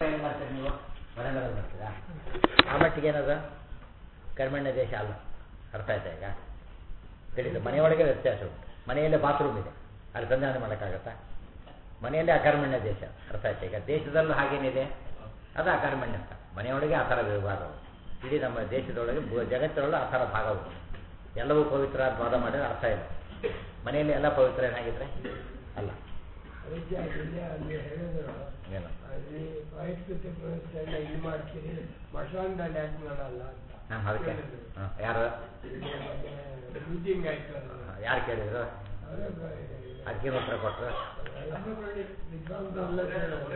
ಏನು ಮಾಡ್ತೀರಿ ನೀವು ಮನೆಗಳಲ್ಲಿ ಮಾಡ್ತೀರಾ ಆ ಮಟ್ಟಿಗೆ ಏನದು ಕರ್ಮಣ್ಯ ದೇಶ ಅಲ್ಲ ಅರ್ಥ ಆಯ್ತಾ ಈಗ ತಿಳಿದು ಮನೆಯೊಳಗೆ ವ್ಯತ್ಯಾಸ ಉಂಟು ಮನೆಯಲ್ಲೇ ಬಾತ್ರೂಮ್ ಇದೆ ಅಲ್ಲಿ ಸಂಧಾನ ಮಾಡೋಕ್ಕಾಗತ್ತಾ ಮನೆಯಲ್ಲೇ ಅಕರ್ಮಣ್ಯ ದೇಶ ಅರ್ಥ ಆಯ್ತಾ ಈಗ ದೇಶದಲ್ಲೂ ಹಾಗೇನಿದೆ ಅದು ಅಕರ್ಮಣ್ಯ ಅಂತ ಮನೆಯೊಳಗೆ ಆ ಥರ ವ್ಯವಹಾರ ಉಂಟು ಇಡೀ ನಮ್ಮ ದೇಶದೊಳಗೆ ಭೂ- ಜಗತ್ತಿನೊಳಗೆ ಆ ಥರ ಭಾಗ ಉಂಟು ಎಲ್ಲವೂ ಪವಿತ್ರ ಅಂತ ವಾದ ಮಾಡಿದ್ರೆ ಅರ್ಥ ಇಲ್ಲ ಮನೆಯಲ್ಲಿ ಎಲ್ಲ ಪವಿತ್ರ ಏನಾಗಿದ್ರೆ ಅಲ್ಲ ಅದಕ್ಕೆ ಅಲ್ಲಿ ಅಲ್ಲಿ ಹೇಳಿದ್ರು ಏನು ಅಲ್ಲಿ ವೈಯಕ್ತಿಕ ವ್ಯವಸ್ಥೆ ಎಲ್ಲ ಇದು ಮಾಡ್ತೀರಿ ಮಠದಲ್ಲಿ ಯಾಕೆ ಮಾಡಲ್ಲ ಅಂತ ಹಾಂ ಅದಕ್ಕೆ ಹೇಳಿದ್ರು. ಹಾಂ ಯಾರು ಮೀಟಿಂಗ್ ಆಯ್ತು ಅದು. ಯಾರು ಕೇಳಿದ್ರು ಅದೇ ಬ- ಅದಕ್ಕೆ ಉತ್ತರ ಕೊಟ್ಟರು ವಿದ್ವಾಂಸರೆಲ್ಲ ಕೇಳಿದ್ರು.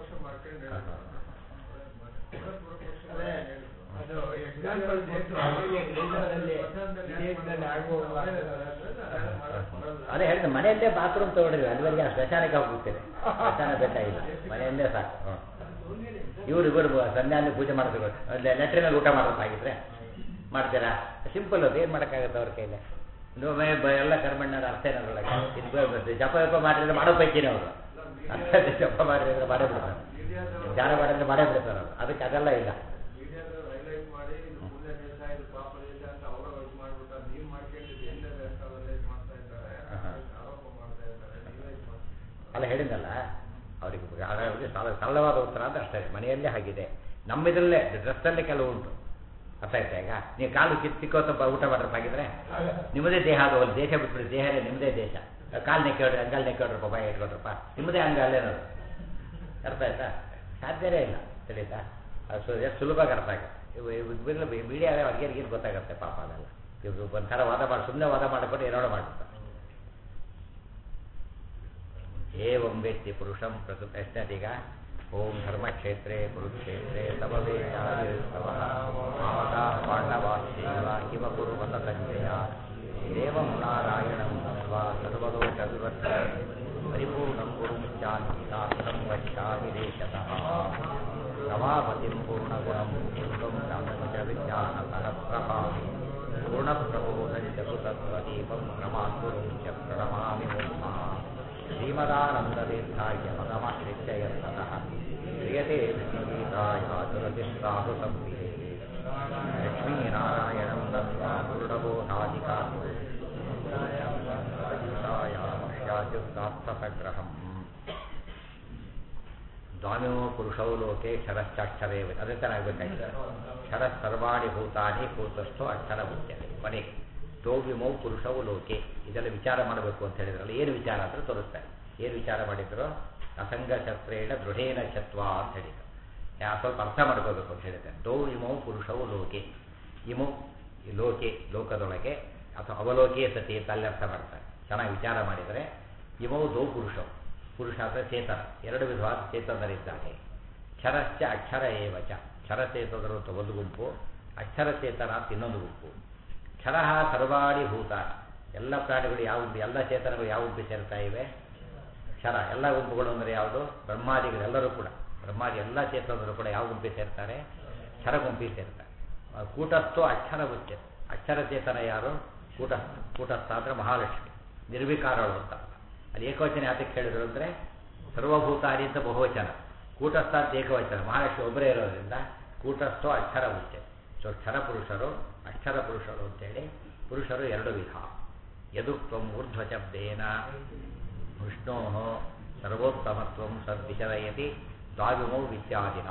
ಅದೇ ಅದು ಎಕ್ಸಾಂಪಲ್ ಕೊಟ್ಟು ಹಾಗೆ ದೇಶದಲ್ಲಿ ವಿದೇಶದಲ್ಲಿ ಆಗುವ ಅದೇ ಹೇಳಿದ ಮನೆಯಲ್ಲೇ ಬಾತ್ರೂಮ್ ತಗೊಂಡ್ರಿ ಅಲ್ಲಿವರೆಗೆ ಆ ಸ್ಮಶಾನಕ್ಕೆ ಹೋಗ್ಬಿಡ್ತೀರಿ ಸ್ಮಶಾನ ಬೇಕಾಗಿಲ್ಲ ಮನೆಯಲ್ಲೇ ಸಾಕು ಹ್ಮ್. ಇವ್ರು ಇವರು ಸಂಧ್ಯಾನಲ್ಲಿ ಪೂಜೆ ಮಾಡ್ಬೇಕು ಲೆಟ್ರಿನಲ್ಲಿ ಊಟ ಮಾಡೋದಾಗಿದ್ರೆ ಮಾಡ್ತೀರಾ ಸಿಂಪಲ್ ಅದು ಏನು ಮಾಡೋಕ್ಕಾಗುತ್ತೆ ಅವ್ರ ಕೈಲಿ ಇನ್ನೊಮ್ಮೆ ಬ ಎಲ್ಲ ಕರ್ಮಣ್ಣದ ಅರ್ಥ ಏನದ್ರೊಳಗೆ ಇದು ಬ- ಜಪ ಜಪ ಮಾಡಿದ್ರೆ ಮಾಡೋ ಪೈಕಿನೇ ಅವರು ಅರ್ಥ ಇದೆ, ಜಪ ಮಾಡಿದ್ರೆ ಮಾಡೇ ಬಿಡ್ತಾರೆ ಧ್ಯಾನ ಮಾಡಿದ್ರೆ ಮಾಡೇ ಬಿಡ್ತಾರೆ ಅವರು ಅದಕ್ಕೆ ಅದೆಲ್ಲ ಇಲ್ಲ ಅಲ್ಲ ಹೇಳಿದ್ನಲ್ಲ ಅವರಿಗೆ ಹಾಗಾಗಿ ಸರಳ ಸರಳವಾದ ಉತ್ತರ ಅಂತ ಅಷ್ಟೇ ಮನೆಯಲ್ಲೇ ಆಗಿದೆ ನಮ್ಮ ಇದರಲ್ಲೇ ಡ್ರೆಸ್ಸಲ್ಲೇ ಕೆಲವು ಉಂಟು ಅರ್ಥ ಆಯ್ತಾ ಈಗ ನೀವು ಕಾಲು ಕಿತ್ತು ಸಿಕ್ಕೋತ ಊಟ ಮಾಡ್ರಪ್ಪಾಗಿದ್ರೆ ನಿಮ್ಮದೇ ದೇಹ ಅದು ಅಲ್ಲಿ ದೇಶ ಬಿಟ್ಬಿಡಿ ದೇಹನೇ ನಿಮ್ಮದೇ ದೇಶ ಕಾಲು ನೆಕ್ಕಿಡ್ರಿ ಅಂಗಾಲ್ ನೆಕ್ಕಿಡ್ರಪ್ಪ ಬಾಯಿ ಇಟ್ಕೊಡ್ರಪ್ಪ ನಿಮ್ಮದೇ ಅಂಗಾಲೇನದು ಅರ್ಥ ಆಯ್ತಾ ಸಾಧ್ಯನೇ ಇಲ್ಲ ತಿಳಿತಾ ಅದು ಸು- ಎಷ್ಟು ಸುಲಭವಾಗಿ ಅರ್ಥ ಆಗುತ್ತೆ ಇವು ಇವೆಲ್ಲ ಮೀಡಿಯಾ ಅವ್ರಿಗೇನು ಗೊತ್ತಾಗುತ್ತೆ ಪಾಪ ಅದೆಲ್ಲ ಇವರು ಒಂಥರ ವಾದ ಮಾಡಿ ಸುಮ್ಮನೆ ವಾದ ಮಾಡಿಕೊಂಡು ಏನೋ ಮಾಡ್ತಾರೆ ಏವಂ ವೇತ್ತಿ ಪುರುಷಂ ಪ್ರಕೃತ ಎಷ್ಟೀಗ ಓಂ ಧರ್ಮಕ್ಷೇತ್ರೇ ಕುರುಕ್ಷೇತ್ರೇ ತವ ವೇದಾವಿಸ್ತವಃ ಮಾಮಕಾ ಪಾಂಡವಾಶ್ಚೈವ ಕಿಮ ಕುರುವತ ಸಂಜಯ ದೇವಂ ನಾರಾಯಣಂ ಸ್ವಾ ಸರ್ವದೋಷ ವಿವರ್ತ ಪರಿಪೂರ್ಣಂ ಕುರುಂಚಾಂತಿ ಶಾಸ್ತ್ರಂ ವಕ್ಷ್ಯಾಮಿ ದೇಶತಃ ರಮಾಪತಿಂ ಪೂರ್ಣಗುಣಂ ಪೂರ್ಣಂ ಬ್ರಹ್ಮಚ ವಿಜ್ಞಾನಸಹಸ್ರಭಾವಿ पूर्णप्रबोधनिजसुतत्वदीपं प्रमाकुरुं च प्रणमामि मूर्धा श्रीमदानन्दतीर्थाय पदमाश्रित्य यत्ततः क्रियते विष्णुगीतायातुरतिष्ठाहु संविधे लक्ष्मीनारायणं दत्त्वा पूर्णबोधादिकार्यामश्याच्युत्सार्थसग्रहम् ದ್ವಾಮೋ ಪುರುಷೌ ಲೋಕೆ ಕ್ಷರಶ್ಚಾಕ್ಷರೇ ಅದೇ ಚೆನ್ನಾಗಬೇಕಾಗಿದೆ ಕ್ಷರ ಸರ್ವಾಣಿ ಭೂತಾನಿ ಕೂತಸ್ಥೋ ಅಕ್ಷರ ಮುಖ್ಯತೆ ಕೊನೆ ತೋವಿಮೌ ಪುರುಷವು ಲೋಕೆ ಇದೆಲ್ಲ ವಿಚಾರ ಮಾಡಬೇಕು ಅಂತ ಹೇಳಿದ್ರಲ್ಲ ಏನು ವಿಚಾರ ಅಂತ ತೋರಿಸ್ತಾರೆ ಏನು ವಿಚಾರ ಮಾಡಿದ್ರು ಅಸಂಗ ಶಸ್ತ್ರೇಣ ದೃಢೇನ ಶತ್ವ ಅಂತ ಹೇಳಿದ್ರು ಯಾ ಸ್ವಲ್ಪ ಅರ್ಥ ಮಾಡ್ಕೋಬೇಕು ಅಂತ ಹೇಳಿದ್ದಾರೆ ದೌ ಇಮೌ ಪುರುಷವು ಲೋಕೆ ಇಮೌ ಈ ಲೋಕೆ ಲೋಕದೊಳಗೆ ಅಥವಾ ಅವಲೋಕೆ ಸತಿ ಅಂತ ಅಲ್ಲಿ ಅರ್ಥ ಮಾಡ್ತಾರೆ ಚೆನ್ನಾಗಿ ವಿಚಾರ ಮಾಡಿದರೆ ಇಮೌ ದೌ ಪುರುಷವು ಪುರುಷ ಅಂದರೆ ಚೇತನ ಎರಡು ವಿಧವಾದ ಚೇತನರಿದ್ದಾರೆ ಕ್ಷರಶ್ಚ ಅಕ್ಷರ ಏವಚ ಕ್ಷರಚೇತನರು ಅಂತ ಒಂದು ಗುಂಪು ಅಕ್ಷರ ಚೇತನ ಅಂತ ಇನ್ನೊಂದು ಗುಂಪು ಕ್ಷರ ಸರ್ವಾಣಿ ಭೂತ ಎಲ್ಲ ಪ್ರಾಣಿಗಳು ಯಾವ ಎಲ್ಲ ಚೇತನಗಳು ಯಾವ ಗುಂಪಿ ಸೇರ್ತಾ ಇವೆ ಕ್ಷರ ಎಲ್ಲ ಗುಂಪುಗಳು ಅಂದರೆ ಯಾವುದು ಬ್ರಹ್ಮಾದಿಗಳು ಎಲ್ಲರೂ ಕೂಡ ಬ್ರಹ್ಮಾದಿ ಎಲ್ಲ ಚೇತನರು ಕೂಡ ಯಾವ ಗುಂಪಿಗೆ ಸೇರ್ತಾರೆ ಕ್ಷರ ಗುಂಪಿಗೆ ಸೇರ್ತಾರೆ ಆ ಕೂಟಸ್ಥೋ ಅಕ್ಷರ ಉಚ್ಚ ಅಕ್ಷರ ಚೇತನ ಯಾರು ಕೂಟಸ್ಥ ಕೂಟಸ್ಥ ಅಂದರೆ ಮಹಾಲಕ್ಷ್ಮಿ ನಿರ್ವಿಕಾರಳು ಅಂತ ಅಲ್ಲಿ ಏಕವಚನ ಯಾತಕ್ಕೆ ಹೇಳಿದ್ರು ಅಂದರೆ ಸರ್ವಭೂತಾನಿ ಅಂತ ಬಹುವಚನ ಕೂಟಸ್ಥ ಅಂತ ಏಕವಚನ ಮಹಾಲಕ್ಷ್ಮಿ ಒಬ್ಬರೇ ಇರೋದ್ರಿಂದ ಕೂಟಸ್ಥೋ ಅಕ್ಷರ ಉಚ್ಚೆ ಸೊ ಕ್ಷರ ಪುರುಷರು ಅಕ್ಷರ ಪುರುಷರು ಅಂತೇಳಿ ಪುರುಷರು ಎರಡು ವಿಧ ಯದುಕ್ವಂ ಊರ್ಧ್ವಶಬ್ದೇನ ವಿಷ್ಣೋ ಸರ್ವೋತ್ತಮತ್ವಂ ಸದ್ವಿಷದಯತಿ ದ್ವಾವಿಮೌ ವಿದ್ಯಾದಿನ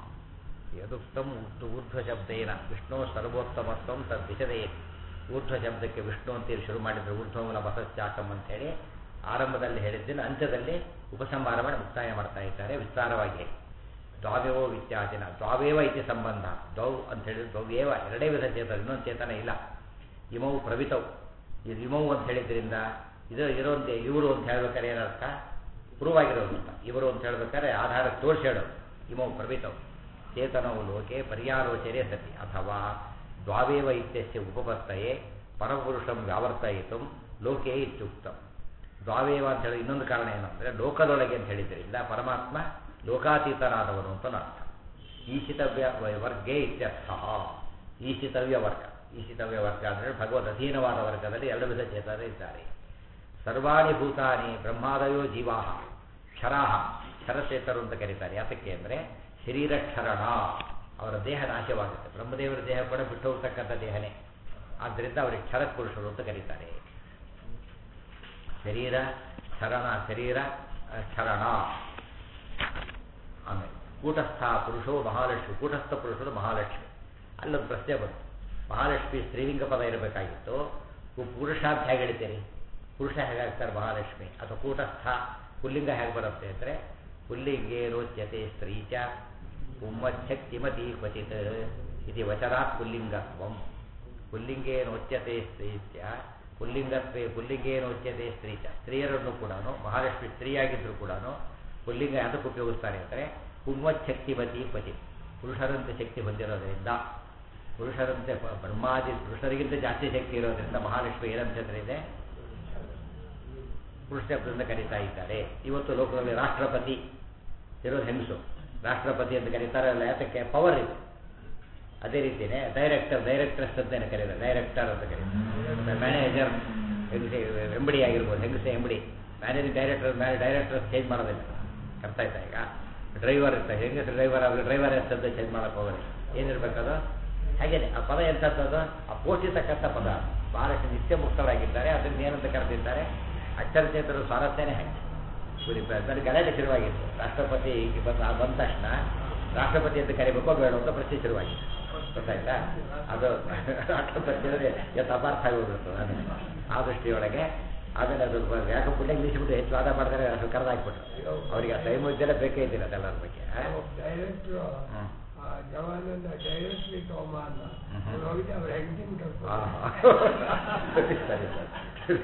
ಯದುಕ್ತಂ ಊರ್ಧ್ವಶಬ್ದೇನ ವಿಷ್ಣು ಸರ್ವೋತ್ತಮತ್ವಂ ಸದ್ವಿಷದಯತಿ ಊರ್ಧ್ವ ಶಬ್ದಕ್ಕೆ ವಿಷ್ಣು ಅಂತೇಳಿ ಶುರು ಮಾಡಿದ್ರು ಊರ್ಧ್ವಮೂಲ ಬಸಸ್ಯಾಕಂ ಅಂತೇಳಿ ಆರಂಭದಲ್ಲಿ ಹೇಳಿದ್ದನ್ನು ಅಂತ್ಯದಲ್ಲಿ ಉಪಸಂಹಾರ ಮಾಡಿ ಮುಕ್ತಾಯ ಮಾಡ್ತಾ ಇದ್ದಾರೆ ವಿಸ್ತಾರವಾಗಿ ಹೇಳಿ ದ್ವಾವೇವೋ ವಿತ್ಯಾದಿನ ದ್ವಾವೇವ ಇತಿ ಸಂಬಂಧ ದ್ವೌ ಅಂತ ಹೇಳಿದ್ರೆ ದ್ವೌವೇವ ಎರಡೇ ವಿಧ ಚೇತನ ಇನ್ನೊಂದು ಚೇತನ ಇಲ್ಲ ಇಮವು ಪ್ರವಿತವು ಇದು ಇಮವು ಅಂತ ಹೇಳಿದ್ರಿಂದ ಇದು ಇರೋಂತೆ ಇವರು ಅಂತ ಹೇಳ್ಬೇಕಾದ್ರೆ ಏನರ್ಥ ಪ್ರೂವ್ ಆಗಿರೋದು ಅಂತ ಇವರು ಅಂತ ಹೇಳ್ಬೇಕಾದ್ರೆ ಆಧಾರ ತೋರಿಸಿ ಹೇಳೋದು ಇಮವು ಪ್ರವಿತವು ಚೇತನವು ಲೋಕೆ ಪರ್ಯಾಲೋಚನೆ ಸತಿ ಅಥವಾ ದ್ವಾವೇವ ಇತ್ಯಸ್ಯ ಉಪಪತ್ತಯೇ ಪರಪುರುಷಂ ವ್ಯಾವರ್ತಯಿತು ಲೋಕೆ ಇತ್ಯುಕ್ತಂ ದ್ವಾವೇವ ಅಂತ ಹೇಳಿ ಇನ್ನೊಂದು ಕಾರಣ ಏನಂದರೆ ಲೋಕದೊಳಗೆ ಅಂತ ಹೇಳಿದ್ರಿಂದ ಪರಮಾತ್ಮ ಲೋಕಾತೀತನಾದವನು ಅಂತ ಅರ್ಥ ಈಶಿತವ್ಯ ವರ್ಗೇ ಇತ್ಯರ್ಥ ಈಶಿತವ್ಯ ವರ್ಗ ಈಶಿತವ್ಯ ವರ್ಗ ಅಂದರೆ ಭಗವದ್ ಅಧೀನವಾದ ವರ್ಗದಲ್ಲಿ ಎರಡು ವಿಧ ಚೇತನರು ಇದ್ದಾರೆ ಸರ್ವಾಣಿ ಭೂತಾನಿ ಬ್ರಹ್ಮಾದಯೋ ಜೀವಾಹ ಕ್ಷರಾಹ ಕ್ಷರಚೇತರು ಅಂತ ಕರೀತಾರೆ ಯಾತಕ್ಕೆ ಅಂದರೆ ಶರೀರ ಕ್ಷರಣ ಅವರ ದೇಹ ನಾಶವಾಗುತ್ತೆ ಬ್ರಹ್ಮದೇವರ ದೇಹ ಕೂಡ ಬಿಟ್ಟು ಹೋಗ್ತಕ್ಕಂಥ ದೇಹನೇ ಆದ್ದರಿಂದ ಅವರಿಗೆ ಕ್ಷರ ಪುರುಷರು ಅಂತ ಕರೀತಾರೆ ಶರೀರ ಕ್ಷರಣ ಶರೀರ ಆ, ಕ್ಷರಣ ಆಮೇಲೆ ಕೂಟಸ್ಥ ಪುರುಷೋ ಮಹಾಲಕ್ಷ್ಮಿ ಕೂಟಸ್ಥ ಪುರುಷರು ಮಹಾಲಕ್ಷ್ಮಿ ಅಲ್ಲೊಂದು ಪ್ರಶ್ನೆ ಬಂತು ಮಹಾಲಕ್ಷ್ಮಿ ಸ್ತ್ರೀಲಿಂಗ ಪದ ಇರಬೇಕಾಗಿತ್ತು ಪು- ಪುರುಷ ಅಂತ ಹೇಗೆ ಹೇಳ್ತೀರಿ ಪುರುಷ ಹೇಗಾಗ್ತಾರೆ ಮಹಾಲಕ್ಷ್ಮಿ ಅಥವಾ ಕೂಟಸ್ಥ ಪುಲ್ಲಿಂಗ ಹೇಗೆ ಬರುತ್ತೆ ಅಂದರೆ ಪುಲ್ಲಿಂಗೇ ರೋಚ್ಯತೆ ಸ್ತ್ರೀ ಚ ಉಮ್ಮಚ್ಛಕ್ತಿಮತಿ ಕ್ವಚಿತ್ ಇದು ವಚನಾತ್ ಪುಲ್ಲಿಂಗತ್ವಂ ಪುಲ್ಲಿಂಗೇ ನೋಚ್ಯತೆ ಸ್ತ್ರೀ ಚ ಪುಲ್ಲಿಂಗತ್ವೇ ಪುಲ್ಲಿಂಗೇ ನೋಚ್ಯತೆ ಸ್ತ್ರೀ ಚ ಸ್ತ್ರೀಯರನ್ನು ಕೂಡ ಮಹಾಲಕ್ಷ್ಮಿ ಸ್ತ್ರೀಯಾಗಿದ್ದರೂ ಕೂಡ ಪುಲ್ಲಿಂಗ ಅದಕ್ಕೆ ಉಪಯೋಗಿಸ್ತಾರೆ ಅಂದರೆ ಪುಣ್ವಚ್ಛಕ್ತಿಮತಿ ಕ್ವಚಿತ್ ಪುರುಷರಂತೆ ಶಕ್ತಿ ಹೊಂದಿರೋದ್ರಿಂದ ಪುರುಷರಂತೆ ಬ- ಬ್ರಹ್ಮಾದಿ ಪುರುಷರಿಗಿಂತ ಜಾಸ್ತಿ ಶಕ್ತಿ ಇರೋದ್ರಿಂದ ಮಹಾಲಕ್ಷ್ಮಿ ಏನಂತ ಇದೆ ಪುರುಷ ಶಬ್ದದಿಂದ ಕರೀತಾ ಇದ್ದಾರೆ ಇವತ್ತು ಲೋಕದಲ್ಲಿ ರಾಷ್ಟ್ರಪತಿ ಇರೋದು ಹೆಂಗಸು ರಾಷ್ಟ್ರಪತಿ ಅಂತ ಕರೀತಾರೆ ಅಲ್ಲ ಯಾತಕ್ಕೆ ಪವರ್ ಇದೆ ಅದೇ ರೀತಿಯೇ ಡೈರೆಕ್ಟರ್ ಡೈರೆಕ್ಟರ್ಸ್ ಅಂತಲೇ ಕರೀತಾರೆ ಡೈರೆಕ್ಟರ್ ಅಂತ ಕರೀತಾರೆ ಮ್ಯಾನೇಜರ್ ಹೆಂಗಸೆ ಎಂಬಡಿ ಆಗಿರ್ಬೋದು ಹೆಂಗಸೆ ಎಂಬಡಿ ಮ್ಯಾನೇಜಿಂಗ್ ಡೈರೆಕ್ಟರ್ ಮ್ಯಾನೇ ಡೈರೆಕ್ಟರ್ ಚೇಂಜ್ ಮಾಡೋದಿಲ್ಲ ಅರ್ಥ ಆಯ್ತಾ ಈಗ ಡ್ರೈವರ್ ಇರ್ತಾರೆ ಹೆಂಗಸು ಡ್ರೈವರ್ ಆದರೆ ಡ್ರೈವರ್ ಅಂತ ಚೇಂಜ್ ಮಾಡೋಕೆ ಹೋಗೋದು ಏನಿರ್ಬೇಕದು ಹಾಗೇನೆ ಆ ಪದ ಎಂಥದ್ದು ಆ ಪೋಷಿತಕ್ಕಂಥ ಪದ ಬಹಳಷ್ಟು ನಿತ್ಯ ಮುಕ್ತರಾಗಿದ್ದಾರೆ ಅದರಿಂದ ಏನಂತ ಕರೆದಿದ್ದಾರೆ ಅಕ್ಷರಚೇತರು ಸ್ವಾರಸ್ಯನೇ ಹಾಕಿ ಬರೀ ಗಲಾಟೆ ಶುರುವಾಗಿತ್ತು ರಾಷ್ಟ್ರಪತಿ ಬಂದ ಬಂದ ತಕ್ಷಣ ರಾಷ್ಟ್ರಪತಿ ಅಂತ ಕರಿಬೇಕೋ ಬೇಡ ಅಂತ ಪ್ರಶ್ನೆ ಶುರುವಾಗಿತ್ತು ಗೊತ್ತಾಯ್ತಾ ಅದು ರಾಷ್ಟ್ರಪತಿ ಅಂದರೆ ಎಷ್ಟು ಅಪಾರ್ಥ ಆಗೋಗ್ಬಿಡ್ತು ಆಮೇಲೆ ಆ ದೃಷ್ಟಿಯೊಳಗೆ ಆಮೇಲೆ ಅದು ಬ- ಯಾಕೆ ಪುಣ್ಯ ನಿಲ್ಲಿಸ್ಬಿಟ್ಟು ಹೆಚ್ಚು ವಾದ ಮಾಡಿದ್ರೆ ಅದು ಕರೆದಾಕ್ಬಿಟ್ರು ಅವರಿಗೆ ಆ ಟೈಮ್ ಇದ್ದೆಲ್ಲ ಬೇಕೇ ಇದ್ದಿಲ್ಲ ಅದೆಲ್ಲರ ಬಗ್ಗೆ ಆ? ಡೈರೆಕ್ಟ್ರು ಹ್ಮ್. ಜವಾನಂದ ಡೈರೆಕ್ಟ್ಲಿ ತಗೊಂಬ ಅಂದ ಹ್ಮ್. ಅವ್ನು ಹೋಗಿದ್ದೆ ಅವ್ರ ಹೆಂಡತಿನ ಆ. ಕರ್ಕೊಂಡು ಸರಿ ಸರಿ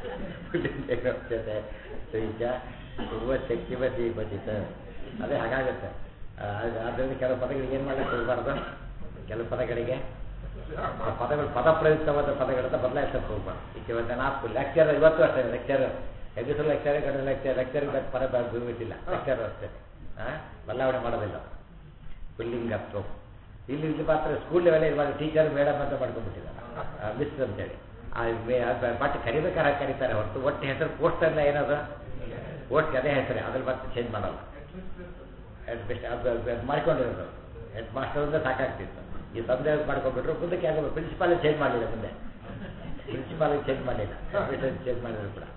ಪುಣ್ಯತೆ ಶ್ರೀಜ ತುಂಬ ಶಕ್ತಿಮತಿ ಬಚಿತ ಅದೇ ಹಾಗಾಗುತ್ತೆ ಆ, ಅದು- ಆದ್ದರಿಂದ ಕೆಲವು ಪದಗಳಿಗೆ ಏನು ಮಾಡಕ್ಕೆ ಹೋಗಬಾರ್ದು ಕೆಲವು ಪದಗಳಿಗೆ ಆ ಪದಗಳು ಪದ ಪ್ರಯುಕ್ತವಾದ ಪದಗಳನ್ನ ಬದಲಾಯಿಸಕ್ಕೆ ಹೋಗ್ಬಾರ್ದು ಈಗ ಇವತ್ತು ನಾಲ್ಕು ಲೆಕ್ಚರ್ ಇವತ್ತು ಅಷ್ಟೇ ಲೆಕ್ಚರ್ ಹೆಂಗಸರು ಲೆಕ್ಚರ್ ಗಂಡ ಲೆಕ್ಚರ್ ಲೆಕ್ಚರ್ ಪದ ಬಿಟ್ಟಿಲ್ಲ ಲೆಕ್ಚರ್ ಅಷ್ಟೇ ಹಾಂ ಬದಲಾವಣೆ ಮಾಡೋದಿಲ್ಲ ಪುಲ್ಲಿಂಗತ್ವ ಇಲ್ಲಿ ಇಲ್ಲಿ ಮಾತ್ರ ಸ್ಕೂಲ್ ಲೆವೆಲ್ ಇರುವಾಗ ಟೀಚರ್ ಮೇಡಮ್ ಅಂತ ಮಾಡ್ಕೊಂಡ್ಬಿಟ್ಟಿದ್ದಾರೆ ಮಿಸ್ ಅಂತೇಳಿ ಆ ಮೇ- ಅದು ಬಟ್ ಕರಿಬೇಕಾದ್ರೆ ಕರೀತಾರೆ ಹೊರತು ಒಟ್ಟು ಹೆಸರು ಪೋಸ್ಟ್ ಅಲ್ಲ ಏನದು ಪೋಸ್ಟ್ ಅದೇ ಹೆಸರೇ ಅದ್ರಲ್ಲಿ ಮತ್ತೆ ಚೇಂಜ್ ಮಾಡಲ್ಲ ಹೆಡ್ ಬೆಸ್ಟ್ ಅದು ಅದು ಮಾಡ್ಕೊಂಡಿರೋದು ಹೆಡ್ ಮಾಸ್ಟರ್ ಅಂದ್ರೆ ಸಾಕಾಗ್ತಿತ್ತು ಈ ತಂದೆ ಮಾಡ್ಕೊಂಡ್ಬಿಟ್ರು ಮುಂದಕ್ಕೆ ಆಗೋದು ಪ್ರಿನ್ಸಿಪಾಲೇ ಚೇಂಜ್ ಮಾಡಲಿಲ್ಲ ಮುಂದೆ ಪ್ರಿನ್ಸಿಪಾಲಿಗೆ ಚೇಂಜ್ ಮಾಡಲಿಲ್ಲ ಚೇಂಜ್ ಮಾಡಿದ್ರು ಕೂಡ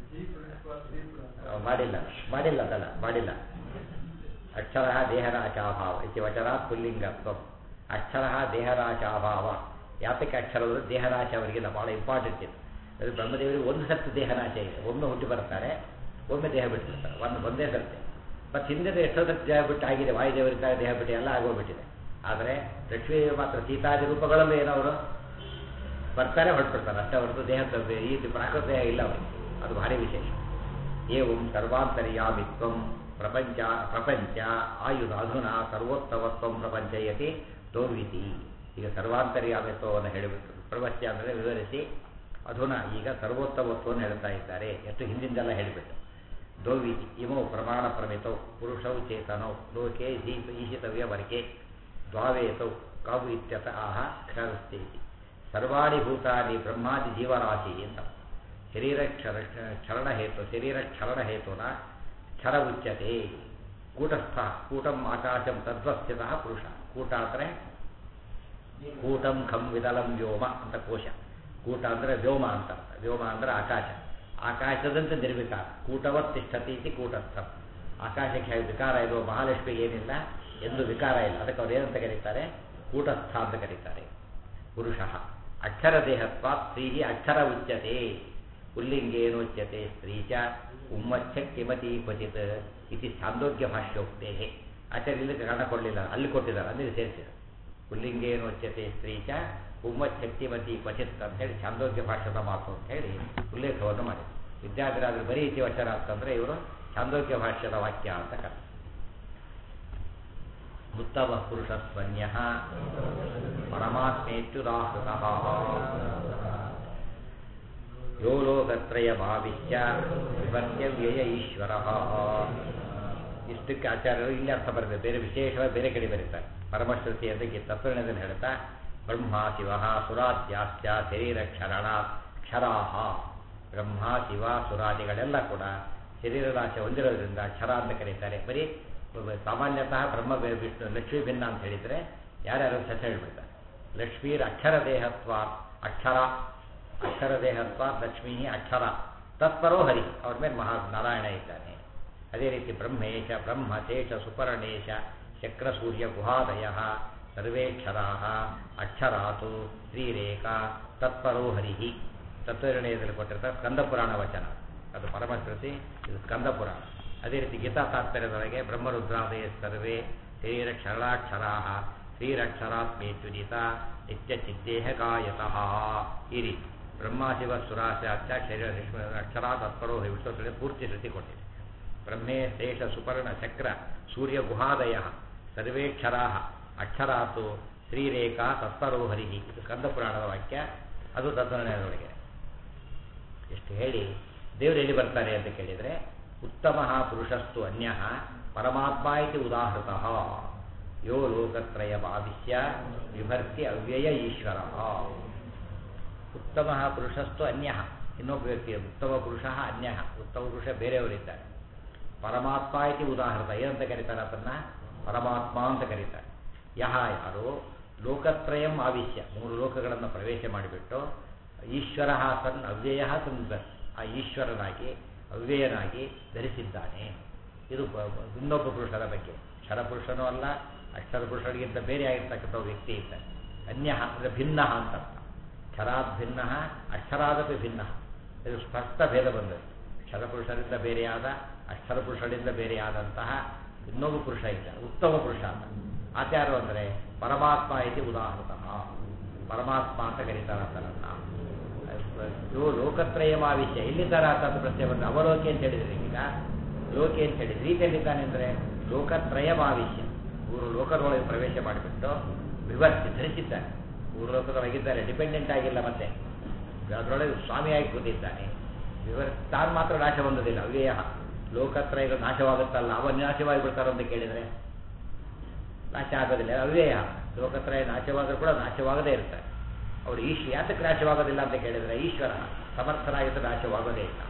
ಆ, ಮಾಡಿಲ್ಲ ಮಾಡಿಲ್ಲ ಅದಲ್ಲ ಮಾಡಿಲ್ಲ ಅಕ್ಷರ ದೇಹರಾಶಾಭಾವ ಇತಿ ವಚನಾತ್ ಪುಲ್ಲಿಂಗತ್ವ ಅಕ್ಷರ ದೇಹರಾಶಾಭಾವ ಯಾತಕ್ಕೆ ಅಕ್ಷರಗಳು ದೇಹರಾಶ ಅವರಿಗೆಲ್ಲ ಭಾಳ ಇಂಪಾರ್ಟೆಂಟ್ ಇದೆ ಅದು ಬ್ರಹ್ಮದೇವರಿಗೆ ಒಂದು ಸರ್ತಿ ದೇಹನಾಶ ಇದೆ ಒಮ್ಮೆ ಹುಟ್ಟಿ ಬರ್ತಾರೆ ಒಮ್ಮೆ ದೇಹ ಬಿಟ್ಟಿರ್ತಾರೆ ಒಂದು ಒಂದೇ ಸರ್ತಿ ಮತ್ತು ಹಿಂದೆ ಎಷ್ಟೋ ಸರ್ತಿ ದೇಹ ಬಿಟ್ಟು ಆಗಿದೆ ವಾಯುದೇವರಿದ್ದಾಗ ದೇಹ ಬಿಟ್ಟು ಎಲ್ಲ ಆಗೋಗ್ಬಿಟ್ಟಿದೆ ಆದರೆ ಲಕ್ಷ್ಮೀದೇವಿ ಮಾತ್ರ ಸೀತಾದಿ ರೂಪಗಳಲ್ಲೂ ಏನವರು ಬರ್ತಾರೆ ಹೊರಟ್ಬಿಡ್ತಾರೆ ಅಷ್ಟೇ ಹೊರತು ದೇಹದ ಈ ಪ್ರಾಕೃತ ದೇಹ ಇಲ್ಲ ಅವರಿಗೆ ಅದು ಭಾರಿ ವಿಶೇಷ ಏವಂ ಸರ್ವಾಂತರ್ಯಾಮಿತ್ವಂ ಪ್ರಪಂಚ ಪ್ರಪಂಚ ಆಯುಧ ಅಧುನ ಸರ್ವೋತ್ತಮತ್ವಂ ಪ್ರಪಂಚಯತಿ ತೋವಿತಿ ಈಗ ಸರ್ವಾಂತರ್ಯಾಮಿತ್ವವನ್ನು ಹೇಳಿಬಿಟ್ಟು ಪ್ರಪಂಚ ಅಂದರೆ ವಿವರಿಸಿ ಅಧುನ ಈಗ ಸರ್ವೋತ್ತಮತ್ವವನ್ನು ಹೇಳ್ತಾ ಇದ್ದಾರೆ ಎಷ್ಟು ಹಿಂದಿಂದೆಲ್ಲ ಹೇಳಿಬಿಟ್ಟು ದೋವಿತಿ ಇಮೌ ಪ್ರಮಾಣ ಪ್ರಮಿತೌ ಪುರುಷೌ ಚೇತನೌ ಲೋಕೆ ದೀಪ ಈಶಿತವ್ಯ ವರ್ಕೆ ದ್ವಾವೇತೌ ಕಾವು ಇತ್ಯತ ಆಹ ಕ್ಷರಸ್ಥೇತಿ ಸರ್ವಾಣಿ ಭೂತಾನಿ ಬ್ರಹ್ಮಾದಿ ಜೀವರಾಶಿ ಅಂತ ಶರೀರ ಕ್ಷರ ಕ್ಷರಣ ಹೇತು ಶರೀರ ಕ್ಷರಣ ಹೇತುನ ಕ್ಷರ ಉಚ್ಯತೆ ಕೂಟಸ್ಥ ಕೂಟಂ ಆಕಾಶಂ ತದ್ವಸ್ಥಿತ ಪುರುಷ ಕೂಟ ಅಂದರೆ ಕೂಟಂ ಖಂ ವಿದಲಂ ವ್ಯೋಮ ಅಂತ ಕೋಶ ಕೂಟ ಅಂದರೆ ವ್ಯೋಮ ಅಂತ ಅರ್ಥ. ವ್ಯೋಮ ಅಂದರೆ ಆಕಾಶ ಆಕಾಶದಂತೆ ನಿರ್ವಿಕಾರ ಕೂಟವತ್ ತಿಷ್ಠತಿ ಇತಿ ಕೂಟಸ್ಥ ಆಕಾಶಕ್ಕೆ ಹೇಗೆ ವಿಕಾರ ಇರುವ ಮಹಾಲಕ್ಷ್ಮಿಗೆ ಏನಿಲ್ಲ ಎಂದು ವಿಕಾರ ಇಲ್ಲ ಅದಕ್ಕೆ ಅವ್ರು ಏನಂತ ಕರೀತಾರೆ ಕೂಟಸ್ಥ ಅಂತ ಕರೀತಾರೆ ಪುರುಷ ಅಕ್ಷರ ದೇಹತ್ವ ಸ್ತ್ರೀ ಅಕ್ಷರ ಉಚ್ಯತೆ ಪುಲ್ಲಿಂಗೇನೋಚ್ಯತೆ ಸ್ತ್ರೀ ಚ ಉಮ್ಮಚ್ಛ ಕಿಮತಿ ಕ್ವಚಿತ್ ಇತಿ ಛಾಂದೋಗ್ಯ ಭಾಷ್ಯೋಕ್ತೇ ಆಚಾರ್ಯ ಇಲ್ಲಿ ಕಾರಣ ಕೊಡಲಿಲ್ಲ ಅಲ್ಲಿ ಕೊಟ್ಟಿದ್ದಾರೆ ಅಲ್ಲಿ ಸೇರಿಸಿದ್ದಾರೆ ಪುಲ್ಲಿಂಗೇನೋಚ್ಯತೆ ಸ್ತ್ರೀ ಚ ಉಮ್ಮಚ್ಛಕ್ತಿಮತಿ ಕ್ವಚಿತ್ ಅಂತ ಹೇಳಿ ಛಾಂದೋಗ್ಯ ಭಾಷ್ಯದ ಮಾತು ಅಂತ ಹೇಳಿ ಉಲ್ಲೇಖವನ್ನು ಮಾಡಿ ವಿದ್ಯಾರ್ಥಿರಾದ್ರೆ ಬರೀ ಇತಿ ವಚನ ಅಂತಂದ್ರೆ ಇವರು ಛಾಂದೋಗ್ಯ ಭಾಷ್ಯದ ವಾಕ್ಯ ಅಂತ ಕರೆ ಉತ್ತಮ ಪುರುಷ ಸ್ವನ್ಯ ಪರಮಾತ್ಮೇತ್ಯುದಾಹೃತ ಯೋ ಲೋಕತ್ರಯ ಭಾವಿಷ್ಯ ವಿಭರ್ತ್ಯ ವ್ಯಯ ಈಶ್ವರ ಇಷ್ಟಕ್ಕೆ ಆಚಾರ್ಯರು ಇಲ್ಲಿ ಅರ್ಥ ಬರೆದಿದೆ ಬೇರೆ ವಿಶೇಷವಾಗಿ ಬೇರೆ ಕಡೆ ಬರೀತಾರೆ ಪರಮಶ್ರುತಿ ಅದಕ್ಕೆ ತತ್ವಜ್ಞಾನದಲ್ಲಿ ಹೇಳ್ತಾ ಬ್ರಹ್ಮ ಶಿವ ಸುರಾದ್ಯಾಸ್ಯ ಶರೀರ ಕ್ಷರಣ ಕ್ಷರಾಹ ಬ್ರಹ್ಮ ಶಿವ ಸುರಾದಿಗಳೆಲ್ಲ ಕೂಡ ಶರೀರ ನಾಶ ಹೊಂದಿರೋದ್ರಿಂದ ಕ್ಷರ ಅಂತ ಕರೀತಾರೆ ಬರೀ ಸಾಮಾನ್ಯತಃ ಬ್ರಹ್ಮ ಬೇ- ವಿಷ್ಣು ಲಕ್ಷ್ಮೀ ಭಿನ್ನ ಅಂತ ಹೇಳಿದರೆ ಯಾರ್ಯಾರು ಸಹ ಹೇಳ್ಬಿಡ್ತಾರೆ ಲಕ್ಷ್ಮೀರ್ ಅಕ್ಷರ ದೇಹತ್ವ ಅಕ್ಷರ ಅಕ್ಷರ ದೇಹತ್ವ ಲಕ್ಷ್ಮೀ ಅಕ್ಷರ ತತ್ಪರೋ ಹರಿ ಅವ್ರ ಮೇಲೆ ಮಹಾ ನಾರಾಯಣ ಇದ್ದಾನೆ ಅದೇ ರೀತಿ ಬ್ರಹ್ಮೇಶ ಬ್ರಹ್ಮ ಶೇಷ ಸುಪರ್ಣೇಶ ಚಕ್ರ ಸೂರ್ಯ ಗುಹಾದಯ ಸರ್ವೇಕ್ಷರಾ ಅಕ್ಷರಾತು ಶ್ರೀರೇಖಾ ತತ್ಪರೋ ಹರಿ ತತ್ವನಿರ್ಣಯದಲ್ಲಿ ಕೊಟ್ಟಿರ್ತಾರೆ ಸ್ಕಂದ ಪುರಾಣ ವಚನ ಅದು ಪರಮಶ್ರುತಿ ಇದು ಸ್ಕಂದ ಪುರಾಣ ಅದೇ ರೀತಿ ಗೀತಾ ತಾತ್ಪರ್ಯದೊಳಗೆ ಬ್ರಹ್ಮರುದ್ರಾದಯ ಸರ್ವೇ ಶರೀರ ಕ್ಷರಾಕ್ಷರಾ ಶ್ರೀರಕ್ಷರಾತ್ಮೇತ್ಯುದಿತ ನಿತ್ಯ ಚಿದ್ದೇಹ ಕಾಯತಃ ಈ ರೀತಿ ಬ್ರಹ್ಮ ಶಿವ ಸುರಾಶ್ಚಾಚ ಶರೀರ ಅಕ್ಷರ ತತ್ಪರೋ ವಿಶ್ವದಲ್ಲಿ ಪೂರ್ತಿ ಶ್ರುತಿ ಕೊಟ್ಟಿದೆ ಬ್ರಹ್ಮೇ ಶೇಷ ಸುಪರ್ಣ ಚಕ್ರ ಸೂರ್ಯ ಗುಹಾದಯ ಸರ್ವೇಕ್ಷರಾ ಅಕ್ಷರಾತು ಶ್ರೀರೇಖಾ ತತ್ಪರೋ ಹರಿ ಇದು ಕಂದ ಪುರಾಣದ ವಾಕ್ಯ ಅದು ತತ್ವನಿರ್ಣಯದೊಳಗೆ ಎಷ್ಟು ಹೇಳಿ ದೇವರು ಎಲ್ಲಿ ಬರ್ತಾರೆ ಅಂತ ಕೇಳಿದರೆ ಉತ್ತಮ ಪುರುಷಸ್ತು ಅನ್ಯ ಪರಮಾತ್ಮ ಇತಿ ಉದಾಹೃತ ಯೋ ಲೋಕತ್ರಯ ಭಾವಿಷ್ಯ ವಿಭರ್ತಿ ಅವ್ಯಯ ಈಶ್ವರ ಉತ್ತಮ ಪುರುಷಸ್ತು ಅನ್ಯ ಇನ್ನೊಬ್ಬ ವ್ಯಕ್ತಿ ಉತ್ತಮ ಪುರುಷ ಅನ್ಯ ಉತ್ತಮ ಪುರುಷ ಬೇರೆಯವರಿದ್ದಾರೆ ಪರಮಾತ್ಮ ಇತಿ ಉದಾಹೃತ ಏನಂತ ಕರೀತಾರೆ ಅದನ್ನ ಪರಮಾತ್ಮ ಅಂತ ಕರೀತಾರೆ ಯಹ ಯಾರು ಲೋಕತ್ರಯಂ ಆವಿಶ್ಯ ಮೂರು ಲೋಕಗಳನ್ನು ಪ್ರವೇಶ ಮಾಡಿಬಿಟ್ಟು ಈಶ್ವರ ತನ್ ಅವ್ಯಯ ತನ್ ಆ ಈಶ್ವರನಾಗಿ ಅವ್ಯಯನಾಗಿ ಧರಿಸಿದ್ದಾನೆ ಇದು ಬ- ಬ- ಇನ್ನೊಬ್ಬ ಪುರುಷರ ಬಗ್ಗೆ ಕ್ಷರಪುರುಷನೂ ಅಲ್ಲ ಅಕ್ಷರ ಪುರುಷರಿಗಿಂತ ಬೇರೆ ಆಗಿರ್ತಕ್ಕಂಥ ಒಬ್ಬ ವ್ಯಕ್ತಿ ಇದ್ದಾನೆ ಅನ್ಯ ಅಂದರೆ ಭಿನ್ನ ಅಂತ ಅರ್ಥ ಕ್ಷರಾದ್ ಭಿನ್ನ ಅಕ್ಷರಾದಪಿ ಭಿನ್ನ ಇದು ಸ್ಪಷ್ಟ ಭೇದ ಬಂದದ್ದು ಕ್ಷರಪುರುಷರಿಂದ ಬೇರೆಯಾದ ಅಕ್ಷರ ಪುರುಷರಿಂದ ಬೇರೆಯಾದಂತಹ ಇನ್ನೊಬ್ಬ ಪುರುಷ ಇದ್ದ ಉತ್ತಮ ಪುರುಷ ಅಂತ ಆಚಾರ್ಯರು ಅಂದರೆ ಪರಮಾತ್ಮ ಇತಿ ಉದಾಹೃತ ಪರಮಾತ್ಮ ಅಂತ ಕರೀತಾರೆ ಆತನನ್ನ ಯೋ ಲೋಕತ್ರಯಮಾವಿಷ್ಯ ಎಲ್ಲಿದ್ದಾರೆ ಆತ ಅಂತ ಪ್ರಶ್ನೆ ಬಂದು ಅವಲೋಕೆ ಅಂತ ಹೇಳಿದ್ರೆ ಈಗ ಲೋಕೆ ಅಂತ ಹೇಳಿದ್ರೆ ರೀತಿಯಲ್ಲಿದ್ದಾನೆ ಅಂದರೆ ಲೋಕತ್ರಯಮಾವಿಷ್ಯ ಮೂರು ಲೋಕದೊಳಗೆ ಪ್ರವೇಶ ಮಾಡಿಬಿಟ್ಟು ವಿವರ್ತಿ ಧರಿಸಿದ್ದಾನೆ ಮೂರು ಲೋಕದೊಳಗಿದ್ದಾರೆ ಡಿಪೆಂಡೆಂಟ್ ಆಗಿಲ್ಲ ಮತ್ತೆ ಅದರೊಳಗೆ ಸ್ವಾಮಿಯಾಗಿ ಕೂತಿದ್ದಾನೆ ವಿವರ್ ತಾನು ಮಾತ್ರ ನಾಶ ಹೊಂದೋದಿಲ್ಲ ಅವ್ಯಯ ಲೋಕತ್ರಯಗಳು ನಾಶವಾಗುತ್ತಲ್ಲ ಅವ ನಾಶವಾಗಿ ಬಿಡ್ತಾರೋ ಅಂತ ಕೇಳಿದರೆ ನಾಶ ಆಗೋದಿಲ್ಲ ಅವ್ಯಯ ಲೋಕತ್ರಯ ನಾಶವಾದರೂ ಕೂಡ ನಾಶವಾಗದೇ ಇರ್ತಾರೆ ಅವರು ಈಶ್ ಯಾತಕ್ಕೆ ನಾಶವಾಗೋದಿಲ್ಲ ಅಂತ ಕೇಳಿದರೆ ಈಶ್ವರ ಸಮರ್ಥನಾಗಿದ್ದರೆ ನಾಶವಾಗೋದೇ ಇಲ್ಲ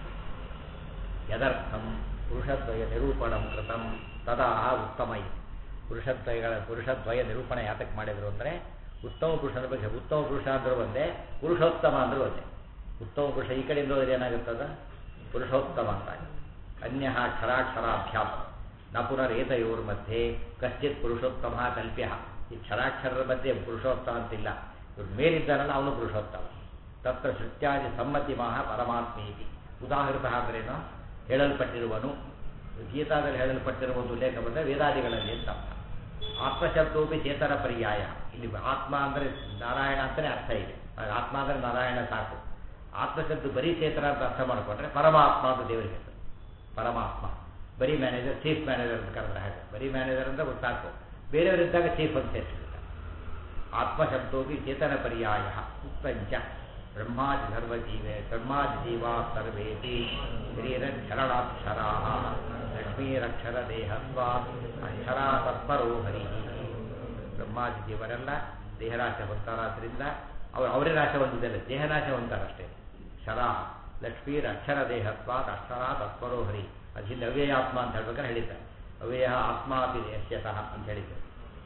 ಯದರ್ಥಂ ಪುರುಷದ್ವಯ ನಿರೂಪಣಂ ಕೃತಂ ತದಾ ಉತ್ತಮ ಇತಿ ಪುರುಷದ್ವಯಗಳ ಪುರುಷದ್ವಯ ನಿರೂಪಣೆ ಯಾತಕ್ಕೆ ಮಾಡಿದ್ರು ಅಂದರೆ ಉತ್ತಮ ಪುರುಷನ ಬಗ್ಗೆ ಉತ್ತಮ ಪುರುಷ ಅಂದ್ರೂ ಒಂದೇ ಪುರುಷೋತ್ತಮ ಅಂದ್ರೂ ಒಂದೇ ಉತ್ತಮ ಪುರುಷ ಈ ಕಡೆಯಿಂದ ಹೋದ್ರೆ ಏನಾಗುತ್ತದ ಪುರುಷೋತ್ತಮ ಅಂತ ಅನ್ಯ ಕ್ಷರಾಕ್ಷರಾಭ್ಯಾಸ ನ ಪುನರೇತಯೋರ್ ಮಧ್ಯೆ ಕಶ್ಚಿತ್ ಪುರುಷೋತ್ತಮ ಕಲ್ಪ್ಯ ಈ ಕ್ಷರಾಕ್ಷರರ ಮಧ್ಯೆ ಪುರುಷೋತ್ತಮ ಅಂತಿಲ್ಲ ಇವ್ರ ಮೇಲಿದ್ದಾನಲ್ಲ ಅವನು ಪುರುಷೋತ್ತಮ ತತ್ರ ಸೃತ್ಯಾದಿ ಸಮ್ಮತಿ ಮಹಾ ಪರಮಾತ್ಮೀತಿ ಉದಾಹೃತ ಅಂದ್ರೇನು ಹೇಳಲ್ಪಟ್ಟಿರುವನು ಗೀತಾದಲ್ಲಿ ಹೇಳಲ್ಪಟ್ಟಿರುವ ಒಂದು ಉಲ್ಲೇಖ ಬಂದರೆ ವೇದಾದಿಗಳಲ್ಲಿ ಅಂತ ಅರ್ಥ ಆತ್ಮಶಬ್ದೋಪಿ ಚೇತನ ಪರ್ಯಾಯ ಇಲ್ಲಿ ಆತ್ಮ ಅಂದರೆ ನಾರಾಯಣ ಅಂತಲೇ ಅರ್ಥ ಇದೆ ಆಗ ಆತ್ಮ ಅಂದರೆ ನಾರಾಯಣ ಸಾಕು ಆತ್ಮಶಬ್ದ ಬರೀ ಚೇತನ ಅಂತ ಅರ್ಥ ಮಾಡಿಕೊಂಡ್ರೆ ಪರಮಾತ್ಮ ಅಂತ ದೇವರಿಗೆ ಹೆಸರು ಪರಮಾತ್ಮ ಬರೀ ಮ್ಯಾನೇಜರ್ ಚೀಫ್ ಮ್ಯಾನೇಜರ್ ಅಂತ ಕರೆದ್ರೆ ಹಾಗೆ ಬರೀ ಮ್ಯಾನೇಜರ್ ಅಂದ್ರೆ ಸಾಕು ಬೇರೆಯವರಿದ್ದಾಗ ಚೀಫ್ ಅಂತ ಹೆಸರಿದ್ದಾರೆ ಆತ್ಮಶಬ್ದೋಪಿ ಚೇತನ ಪರ್ಯಾಯ ಉಕ್ತಂಚ ಬ್ರಹ್ಮಾದಿ ಸರ್ವಜೀವೆ ಬ್ರಹ್ಮಾದಿ ಜೀವಾ ಸರ್ವೇತಿ ಶರೀರಕ್ಷರಣಾಕ್ಷರಾ ಲಕ್ಷ್ಮೀರಕ್ಷರ ದೇಹತ್ವ ಅಕ್ಷರ ತತ್ಪರೋ ಹರಿ ಬ್ರಹ್ಮಾದಿ ಜೀವರೆಲ್ಲ ದೇಹನಾಶ ಹೊಂತಾರಾದ್ರಿಂದ ಅವರು ಅವರೇ ನಾಶ ಹೊಂದಿದ್ದಲ್ಲ ದೇಹನಾಶ ಹೊಂತಾರಷ್ಟೇ ಶರ ಲಕ್ಷ್ಮೀರ ಅಕ್ಷರ ದೇಹತ್ವ ಅಕ್ಷರ ತತ್ಪರೋ ಹರಿ ಅದು ಹಿಂದೆ ಅವ್ಯಯಾತ್ಮ ಅಂತ ಹೇಳ್ಬೇಕಾದ್ರೆ ಹೇಳಿದ್ದಾರೆ ಅವ್ಯಯ ಆತ್ಮಾಪಿ ಯಶ್ಯತಃ ಅಂತ ಹೇಳಿದ್ದಾರೆ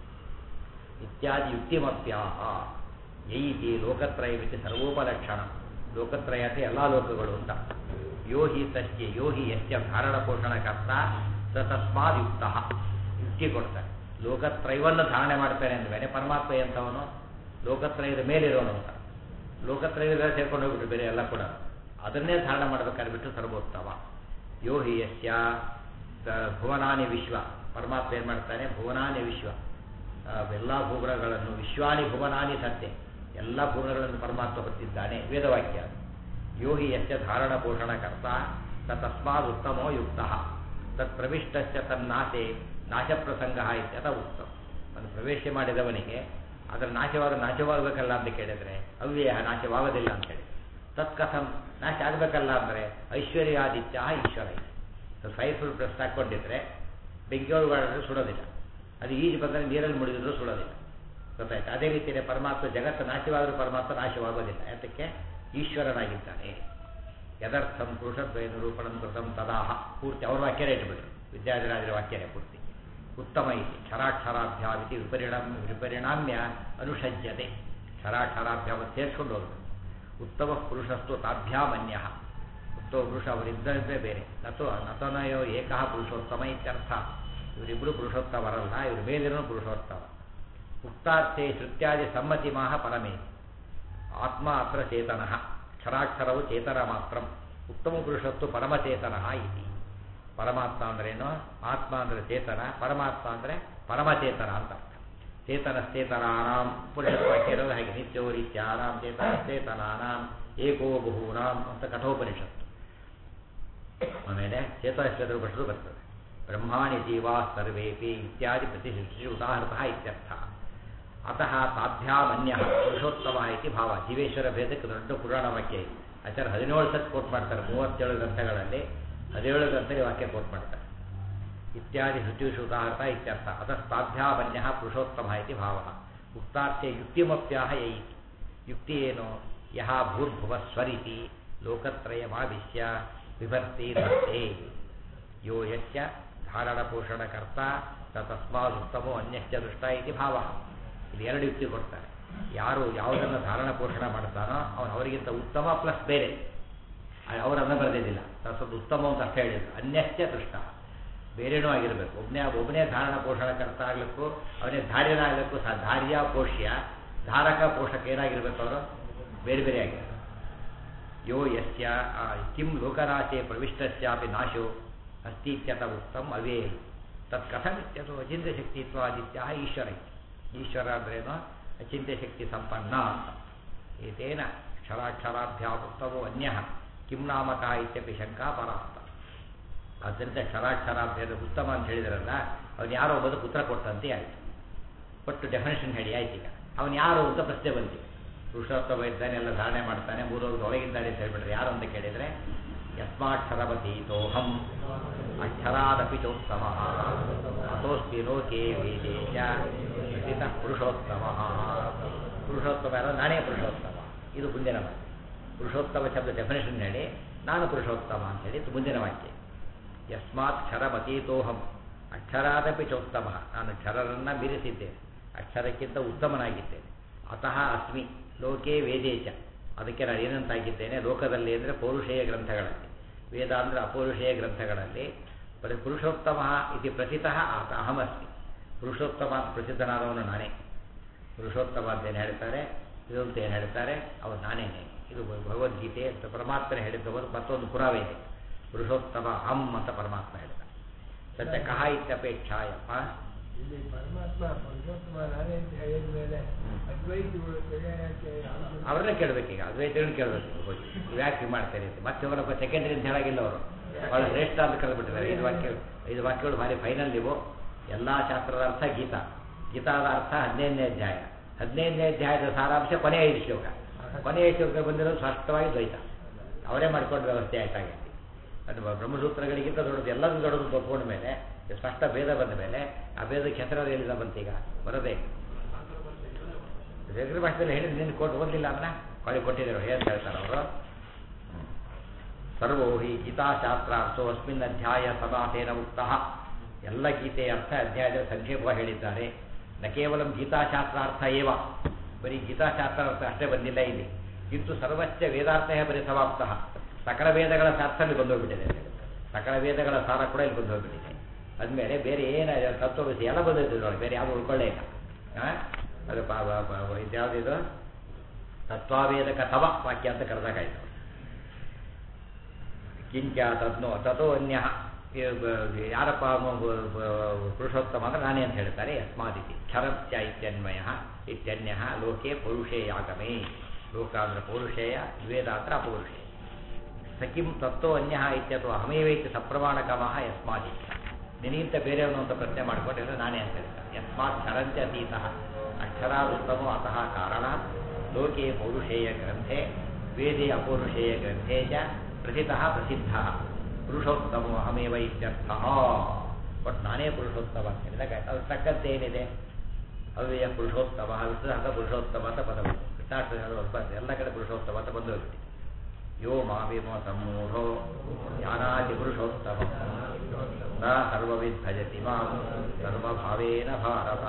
ಇತ್ಯಾದಿ ಯುಕ್ತಿಮಪ್ಯಾಹ ಯೈತಿ ಲೋಕತ್ರಯವಿತಿ ಸರ್ವೋಪಲಕ್ಷಣ ಲೋಕತ್ರಯ ಅಂತ ಎಲ್ಲ ಲೋಕಗಳು ಅಂತ ಯೋ ಹಿ ತಸ್ಯ ಯೋ ಹಿ ಯಸ್ಯ ಧಾರಣ ಪೋಷಣಕರ್ತ ಸ ತಸ್ಮಾದ್ ಯುಕ್ತ ಯುಕ್ತಿ ಕೊಡ್ತಾರೆ ಲೋಕತ್ರಯವನ್ನು ಧಾರಣೆ ಮಾಡ್ತಾನೆ ಅಂದಮೇಲೆ ಪರಮಾತ್ಮ ಎಂಥವನು ಲೋಕತ್ರಯದ ಮೇಲಿರೋನು ಅಂತ ಲೋಕತ್ರಯದ ಸೇರ್ಕೊಂಡು ಹೋಗ್ಬಿಟ್ಟು ಬೇರೆ ಎಲ್ಲ ಕೂಡ ಅದನ್ನೇ ಧಾರಣ ಮಾಡಬೇಕಾದ್ರೆ ಬಿಟ್ಟು ಸರ್ವೋತ್ತಮ ಯೋ ಹಿ ಯಸ್ಯ ಸ- ಭುವನಾನಿ ವಿಶ್ವ ಪರಮಾತ್ಮ ಏನು ಮಾಡ್ತಾನೆ ಭುವನಾನಿ ವಿಶ್ವ ಎಲ್ಲ ಭೂಗ್ರಹಗಳನ್ನು ವಿಶ್ವಾನಿ ಭುವನಾನಿ ಸತ್ಯ ಎಲ್ಲ ಭೂಗ್ರಹಗಳನ್ನು ಪರಮಾತ್ಮ ಹೊತ್ತಿದ್ದಾನೆ ವೇದವಾಕ್ಯ ಯೋಗಿ ಯಶ್ಚ ಧಾರಣ ಪೋಷಣ ಕರ್ತ ಸ ತಸ್ಮಾದ್ ಉತ್ತಮೋ ಯುಕ್ತ ತತ್ ಪ್ರವಿಷ್ಟಶ್ಚ ತನ್ನಾಶೆ ನಾಶಪ್ರಸಂಗ ಇತ್ಯತ ಉಕ್ತ ಒಂದು ಪ್ರವೇಶ ಮಾಡಿದವನಿಗೆ ಅದರ ನಾಶವಾದ ನಾಶವಾಗಬೇಕಲ್ಲ ಅಂತ ಕೇಳಿದರೆ ಅವ್ಯಯ ನಾಶವಾಗೋದಿಲ್ಲ ಅಂತ ಹೇಳಿ ತತ್ಕಥಂ ನಾಶ ಆಗಬೇಕಲ್ಲ ಅಂದರೆ ಐಶ್ವರ್ಯಾದಿತ್ಯ ಈಶ್ವರ ಇದೆ ಫೈರ್ಫುಲ್ ಪ್ರಶ್ನೆ ಹಾಕ್ಕೊಂಡಿದ್ರೆ ಬೆಂಕಿಯೊಳಗಡೆ ಸುಡೋದಿಲ್ಲ ಅದು ಈಜು ಬಂದರೆ ನೀರಲ್ಲಿ ಮುಳುಗಿದ್ರು ಸುಡೋದಿಲ್ಲ ಗೊತ್ತಾಯ್ತು ಅದೇ ರೀತಿಯೇ ಪರಮಾತ್ಮ ಜಗತ್ತು ನಾಶವಾದರೂ ಪರಮಾತ್ಮ ನಾಶವಾಗೋದಿಲ್ಲ ಯಾತಕ್ಕೆ ಈಶ್ವರನಾಗಿದ್ದಾನೆ ಯದರ್ಥಂ ಪುರುಷದ್ವಯ ನಿರೂಪಣಂ ಕೃತಂ ತದಾಹ ಪೂರ್ತಿ ಅವ್ರ ವಾಕ್ಯನೇ ಇಟ್ಬಿಟ್ರು ವಿದ್ಯಾಧಿರಾಜರ ವಾಕ್ಯನೇ ಪೂರ್ತಿ ಉತ್ತಮ ಇತಿ ಕ್ಷರಾಕ್ಷರಾಭ್ಯಾಮಿತಿ ವಿಪರಿಣಾಮ ವಿಪರಿಣಾಮ್ಯ ಅನುಷಜ್ಯತೆ ಕ್ಷರಾಕ್ಷರಾಭ್ಯಾಮ ಸೇರಿಸ್ಕೊಂಡು ಹೋಗ್ಬೇಕು ಉತ್ತಮ ಪುರುಷಸ್ತು ತಾಭ್ಯಾಮನ್ಯ ಉತ್ತಮ ಪುರುಷ ಅವರಿದ್ದರದ್ದೇ ಬೇರೆ ನತು ನತನಯೋ ಏಕಃ ಪುರುಷೋತ್ತಮ ಇತ್ಯರ್ಥ ಇವರಿಬ್ಬರು ಪುರುಷೋತ್ತಮರಲ್ಲ ಇವರು ಮೇಲಿರೋ ಪುರುಷೋತ್ತಮ ಉಕ್ತಾರ್ಥೆ ಶ್ರುತ್ಯಾದಿ ಸಮ್ಮತಿ ಮಾಹ ಪರಮೇ ಆತ್ಮ ಅತ್ರ ಚೇತನಃ ಕ್ಷರಾಕ್ಷರವು ಚೇತನ ಮಾತ್ರ ಉತ್ತಮ ಪುರುಷತ್ತು ಪರಮಚೇತನ ಇತಿ ಪರಮಾತ್ಮ ಅಂದ್ರೇನು ಆತ್ಮ ಅಂದರೆ ಚೇತನ ಪರಮಾತ್ಮ ಅಂದರೆ ಪರಮಚೇತನ ಅಂತ ಅರ್ಥ ಚೇತನಶ್ಚೇತನಾನಾಂ ಉಪನಿಷತ್ವಾಕ್ಯ ಇರೋದು ಹಾಗೆ ನಿತ್ಯೋ ನಿತ್ಯಾನಾಂ ಚೇತನಶ್ಚೇತನಾನಾಂ ಏಕೋ ಬಹೂನಾಂ ಅಂತ ಕಠೋಪನಿಷತ್ತು ಆಮೇಲೆ ಚೇತನಶ್ಚೇತನ ಉಪನಿಷತ್ತು ಬರ್ತದೆ ಬ್ರಹ್ಮಾಣಿ ಜೀವಾ ಸರ್ವೇಪಿ ಇತ್ಯಾದಿ ಪ್ರತಿಶಿಷ್ಟಿ ಉದಾಹೃತಃ ಇತ್ಯರ್ಥ ಅತಃ ತಾಭ್ಯಾಮನ್ಯ ಪುರುಷೋತ್ತಮ ಇತಿ ಭಾವ ಜೀವೇಶ್ವರ ಭೇದಕ್ಕೆ ದೊಡ್ಡ ಪುರಾಣ ವಾಕ್ಯ ಇದೆ ಆಚಾರ್ಯ ಹದಿನೇಳು ಸತ್ ಕೋಟ್ ಮಾಡ್ತಾರೆ ಮೂವತ್ತೇಳು ಗ್ರಂಥಗಳಲ್ಲಿ ಹದಿನೇಳು ಗ್ರಂಥದಲ್ಲಿ ವಾಕ್ಯ ಕೋಟ್ ಮಾಡ್ತಾರೆ ಇತ್ಯಾದಿ ಶ್ರುತಿಷು ಉದಾಹರಣ ಇತ್ಯರ್ಥ ಅತಸ್ತಾಭ್ಯಾಮನ್ಯ ಪುರುಷೋತ್ತಮ ಇತಿ ಭಾವ ಉಕ್ತಾರ್ಥೆ ಯುಕ್ತಿಮಪ್ಯಾಹ ಯೈತಿ ಯುಕ್ತಿ ಏನು ಯಹ ಭೂರ್ಭುವ ಸ್ವರಿತಿ ಲೋಕತ್ರಯಮಾವಿಶ್ಯ ವಿಭರ್ತಿ ಧತ್ತೆ ಯೋ ಯಶ್ಚ ಧಾರಣಪೋಷಣಕರ್ತ ತಸ್ಮಾದುತ್ತಮೋ ಅನ್ಯಶ್ಚ ದೃಷ್ಟ ಇತಿ ಭಾವ ಇಲ್ಲಿ ಎರಡು ಯುಕ್ತಿ ಕೊಡ್ತಾರೆ ಯಾರು ಯಾವುದನ್ನು ಧಾರಣ ಪೋಷಣ ಮಾಡ್ತಾನೋ ಅವನು ಅವರಿಗಿಂತ ಉತ್ತಮ ಪ್ಲಸ್ ಬೇರೆ ಅವರನ್ನು ಬರೆದಿದ್ದಿಲ್ಲ ತತ್ಸದ್ದು ಉತ್ತಮ ಅಂತ ಅರ್ಥ ಹೇಳಿದ್ರು ಅನ್ಯಶ್ಚ ದೃಷ್ಟ ಬೇರೆನೂ ಆಗಿರಬೇಕು ಒಬ್ಬನೇ ಒಬ್ಬನೇ ಧಾರಣ ಪೋಷಣಕರ್ತ ಆಗಲಿಕ್ಕೂ ಅವನೇ ಧಾರ್ಯನಾಗಲಿಕ್ಕೂ ಸಹ ಧಾರ್ಯ ಪೋಷ್ಯ ಧಾರಕ ಪೋಷಕ ಏನಾಗಿರ್ಬೇಕು ಅವರು ಬೇರೆ ಬೇರೆ ಆಗಿರ್ಬೇಕು ಯೋ ಯಸ್ಯ ಆ, ಕಿಂ ಲೋಕರಾಶೆ ಪ್ರವಿಷ್ಟಸ್ಯಾಪಿ ನಾಶೋ ಅಸ್ತಿತ್ಯತ ಉತ್ತಮ ಅವೇ ತತ್ ಕಥಮಿತ್ಯದು ಅಚಿಂತ್ಯ ಶಕ್ತಿತ್ವಾದಿತ್ಯ ಈಶ್ವರ ಇತಿ. ಈಶ್ವರ ಅಂದ್ರೇನು ಅಚಿಂತ್ಯ ಶಕ್ತಿ ಸಂಪನ್ನ ಅಂತ ಏತೇನ ಕ್ಷರಾಕ್ಷರಾಭ್ಯಾಮುತ್ತಮೋ ಅನ್ಯ ಕಿಂ ನಾಮಕ ಇತ್ಯಪಿ ಶಂಕಾ ಪರಾಸ್ತ ಆದ್ದರಿಂದ ಕ್ಷರಾಕ್ಷರಾಭ್ಯದ ಉತ್ತಮ ಅಂತ ಹೇಳಿದ್ರಲ್ಲ ಅವನು ಯಾರೋ ಬದುಕು ಉತ್ತರ ಕೊಟ್ಟಂತೆ ಆಯಿತು ಕೊಟ್ಟು ಡೆಫಿನೇಷನ್ ಹೇಳಿ ಆಯ್ತು ಈಗ ಅವನು ಯಾರು ಅಂತ ಪ್ರಶ್ನೆ ಬಂದಿದೆ ಪುರುಷೋತ್ತಮ ಇದ್ದಾನೆ ಎಲ್ಲ ಧಾರಣೆ ಮಾಡ್ತಾನೆ ಮೂರವ್ರಿಗೆ ಒಳಗಿದ್ದಾನೆ ಅಂತ ಹೇಳ್ಬಿಟ್ರೆ ಯಾರು ಅಂತ ಕೇಳಿದರೆ ಯಸ್ಮಾಕ್ಷರವತೀತೋಹಂ ಅಕ್ಷರಾದಪಿ ಚೋತ್ತಮ ಅತೋಸ್ತಿ ಲೋಕೆ ವೇದೇಶ ಪ್ರಸಿದ್ಧ ಪುರುಷೋತ್ತಮ ಪುರುಷೋತ್ತಮ ಯಾರೋ ನಾನೇ ಪುರುಷೋತ್ತಮ ಇದು ಮುಂದಿನ ವಾಕ್ಯ ಪುರುಷೋತ್ತಮ ಶಬ್ದ ಡೆಫಿನೇಷನ್ ಹೇಳಿ ನಾನು ಪುರುಷೋತ್ತಮ ಅಂತ ಹೇಳಿ ಇದು ಮುಂದಿನ ವಾಕ್ಯ ಯಸ್ಮಾತ್ ಕ್ಷರಮತೀತೋಹಂ ಅಕ್ಷರಾದಪಿ ಚೋತ್ತಮ ನಾನು ಕ್ಷರರನ್ನ ಮೀರಿಸಿದ್ದೇನೆ ಅಕ್ಷರಕ್ಕಿಂತ ಉತ್ತಮನಾಗಿದ್ದೇನೆ ಅತಃ ಅಸ್ಮಿ ಲೋಕೆ ವೇದೇಚ ಅದಕ್ಕೆ ನಾನು ಏನಂತಾಗಿದ್ದೇನೆ ಲೋಕದಲ್ಲಿ ಅಂದರೆ ಪೌರುಷೇಯ ಗ್ರಂಥಗಳಲ್ಲಿ ವೇದ ಅಂದರೆ ಅಪೌರುಷೇಯ ಗ್ರಂಥಗಳಲ್ಲಿ ಪರಿ ಪುರುಷೋತ್ತಮ ಇತಿ ಪ್ರಸಿದ್ಧ ಆತ ಅಹಮಸ್ಮಿ ಪುರುಷೋತ್ತಮ ಅಂತ ಪ್ರಸಿದ್ಧನಾದವನು ನಾನೇ ಪುರುಷೋತ್ತಮ ಅಂತ ಏನು ಹೇಳ್ತಾರೆ ಇದು ಅಂತ ಏನು ಹೇಳ್ತಾರೆ ಅವನು ನಾನೇನೆ ಇದು ಭಗವದ್ಗೀತೆ ಅಂತ ಪರಮಾತ್ಮನ ಹೇಳಿದ್ದವರು ಮತ್ತೊಂದು ಪುರಾವೆ ಇದೆ ಪುರುಷೋತ್ತಮ ಅಹಂ ಅಂತ ಪರಮಾತ್ಮ ಹೇಳ್ತಾರೆ ಸತ್ಯ ಕಹ ಇತ್ಯಪೇಕ್ಷಾಯಪ್ಪ ಇಲ್ಲಿ ಪರಮಾತ್ಮ ಪುರುಷೋತ್ತಮ ನಾನೇ ಅಂತ ಹೇಳಿದ ಮೇಲೆ ಅದ್ವೈತಿಗಳು ಯಾಕೆ ಯಾವ್ದು- ಅವ್ರನ್ನೇ ಕೇಳಬೇಕೀಗ ಅದ್ವೈತಗಳನ್ನ ಕೇಳಬೇಕು ಹೋಗಿ ನೀವು ಯಾಕೆ ಹೀಗೆ ಮಾಡ್ತಾರೆ ಅಂತ ಮತ್ತೆ ಅವರೊಬ್ಬ ಸೆಕೆಂಡ್ರಿ ಅಂತ ಹೇಳಾಗಿಲ್ಲ ಅವರು ಭಾಳ ಶ್ರೇಷ್ಠ ಅಂತ ಕರೆದ್ಬಿಟ್ಟಿದ್ದಾರೆ ಐದು ವಾಕ್ಯ ಐದು ವಾಕ್ಯಗಳು ಭಾರಿ ಫೈನಲ್ ನೀವು ಎಲ್ಲ ಶಾಸ್ತ್ರದ ಅರ್ಥ ಗೀತಾ ಗೀತಾದ ಅರ್ಥ ಹದಿನೈದನೇ ಅಧ್ಯಾಯ ಹದಿನೈದನೇ ಅಧ್ಯಾಯದ ಸಾರಾಂಶ ಕೊನೆಯ ಐದು ಶ್ಲೋಕ ಕೊನೆಯ ಶ್ಲೋಕ ಬಂದಿರೋದು ಸ್ಪಷ್ಟವಾಗಿ ದ್ವೈತ ಅವರೇ ಮಾಡ್ಕೊಂಡು ವ್ಯವಸ್ಥೆ ಆಯ್ತಾಗೈತಿ ಅದು ಬ್ರಹ್ಮಸೂತ್ರಗಳಿಗಿಂತ ದೊಡ್ಡದು ಎಲ್ಲದೂ ದೊಡ್ಡದು ತಗೊಂಡ ಮೇಲೆ ಸ್ಪಷ್ಟ ಭೇದ ಬಂದ ಮೇಲೆ ಆ ಭೇದಕ್ಕೆ ಹೆಸರಲ್ಲಿ ಎಲ್ಲಿಂದ ಬಂತೀಗ ಬರೋದೇ ರೆಗ್ರಿ ಭಾಷೆಯಲ್ಲಿ ಹೇಳಿದ ನಿನ್ನ ಕೊಟ್ಟು ಓದಲಿಲ್ಲ ಅದನ್ನ ಹೊಳಿ ಕೊಟ್ಟಿದ್ದಾರೆ ಏನು ಹೇಳ್ತಾರೆ ಅವರು ಸರ್ವೋ ಹಿ ಗೀತಾಶಾಸ್ತ್ರಾರ್ಥೋ ಅಸ್ಮಿನ್ ಅಧ್ಯಾಯ ಸಮಾಸೇನ ಮುಕ್ತಃ ಎಲ್ಲ ಗೀತೆಯ ಅರ್ಥ ಅಧ್ಯಾಯದ ಸಂಕ್ಷೇಪವಾಗಿ ಹೇಳಿದ್ದಾರೆ ನ ಕೇವಲ ಗೀತಾಶಾಸ್ತ್ರಾರ್ಥ ಏವ ಬರೀ ಗೀತಾಶಾಸ್ತ್ರ ಅರ್ಥ ಅಷ್ಟೇ ಬಂದಿಲ್ಲ ಇಲ್ಲಿ ಕಿಂತು ಸರ್ವಸ್ಯ ವೇದಾರ್ಥ ಬರೀ ಸಮಾಪ್ತ ಸಕಲ ವೇದಗಳ ಸಾರ್ಥಲ್ಲಿ ಬಂದೋಗ್ಬಿಟ್ಟಿದೆ ಸಕಲ ವೇದಗಳ ಸಾರ ಕೂಡ ಇಲ್ಲಿ ಬಂದೋಗ್ಬಿಟ್ಟಿದೆ ಅಂದಮೇಲೆ ಬೇರೆ ಏನು ತತ್ವ ವಿಷಯ ಎಲ್ಲ ಬಂದೈತೆ ನೋಡಿ ಬೇರೆ ಯಾವುದು ಉಳ್ಕೊಳ್ಳೇ ಇಲ್ಲ ಆ? ಅದು ಪಾ- ಪಾ- ಪಾ- ಇದ್ಯಾವುದಿದು ತತ್ವಾವೇದಕ ತವ ವಾಕ್ಯ ಅಂತ ಕರೆದಾಗಾಯ್ತು ಕಿಂಚ ತದ್ನೋ ತಥೋ ಅನ್ಯ ಯಾರಪ್ಪ ಅವನು ಬ- ಬ- ಪುರುಷೋತ್ತಮ ಅಂದ್ರೆ ನಾನೇ ಅಂತ ಹೇಳ್ತಾರೆ ಯಸ್ಮಾದಿತಿ ಕ್ಷರತ್ಯ ಇತ್ಯನ್ವಯ ಇತ್ಯನ್ಯ ಲೋಕೆ ಪೌರುಷೇಯಾಗಮೇ ಲೋಕ ಅಂದ್ರೆ ಪೌರುಷೇಯ ವೇದ ಅಂದ್ರೆ ಅಪೌರುಷೇಯ ಸಕಿಂ ತತ್ವ ಅನ್ಯ ಇತ್ಯಥವಾ ಅಹಮೇವೈತಿ ಸಪ್ರಮಾಣಕಮಃ ಯಸ್ಮಾದಿ ನಿನಗಿಂತ ಬೇರೆಯವನು ಅಂತ ಪ್ರಶ್ನೆ ಮಾಡಿಕೊಂಡಿದ್ರೆ ನಾನೇ ಅಂತ ಹೇಳ್ತಾರೆ ಯಸ್ಮಾತ್ ಕ್ಷರಂತ್ಯ ಅತೀತಃ ಅಕ್ಷರಾದುತ್ತಮೋ ಅತಃ ಕಾರಣ ಲೋಕೆ ಪೌರುಷೇಯ ಗ್ರಂಥೆ ವೇದೆ ಅಪೌರುಷೇಯ ಗ್ರಂಥೆ ಚ ಪ್ರಸಿದ್ಧ ಪ್ರಸಿದ್ಧ ಪುರುಷೋತ್ತಮೋ ಅಹಮೇವ ಇತ್ಯರ್ಥ ಬಟ್ ನಾನೇ ಪುರುಷೋತ್ತಮ ಅಂತ ಹೇಳಿದಾಗ ಅದು ತಕ್ಕಂತೆ ಏನಿದೆ ಅವ್ಯಯ ಪುರುಷೋತ್ತಮ ವಿಶ್ವಾಸ ಪುರುಷೋತ್ತಮ ಅಂತ ಪದ ಬಂತು ಕೃಷ್ಣಾಷ್ಟ ಎಲ್ಲ ಕಡೆ ಪುರುಷೋತ್ತಮ ಅಂತ ಬಂದು ಹೋಗ್ಬಿಟ್ಟಿದೆ ಯೋ ಮಾವಿಮ ಸಮ್ಮೂಢೋ ಜಾನಾತಿ ಪುರುಷೋತ್ತಮ ಸ ಸರ್ವವಿದ್ ಭಜತಿ ಮಾಂ ಸರ್ವಭಾವೇನ ಭಾರತ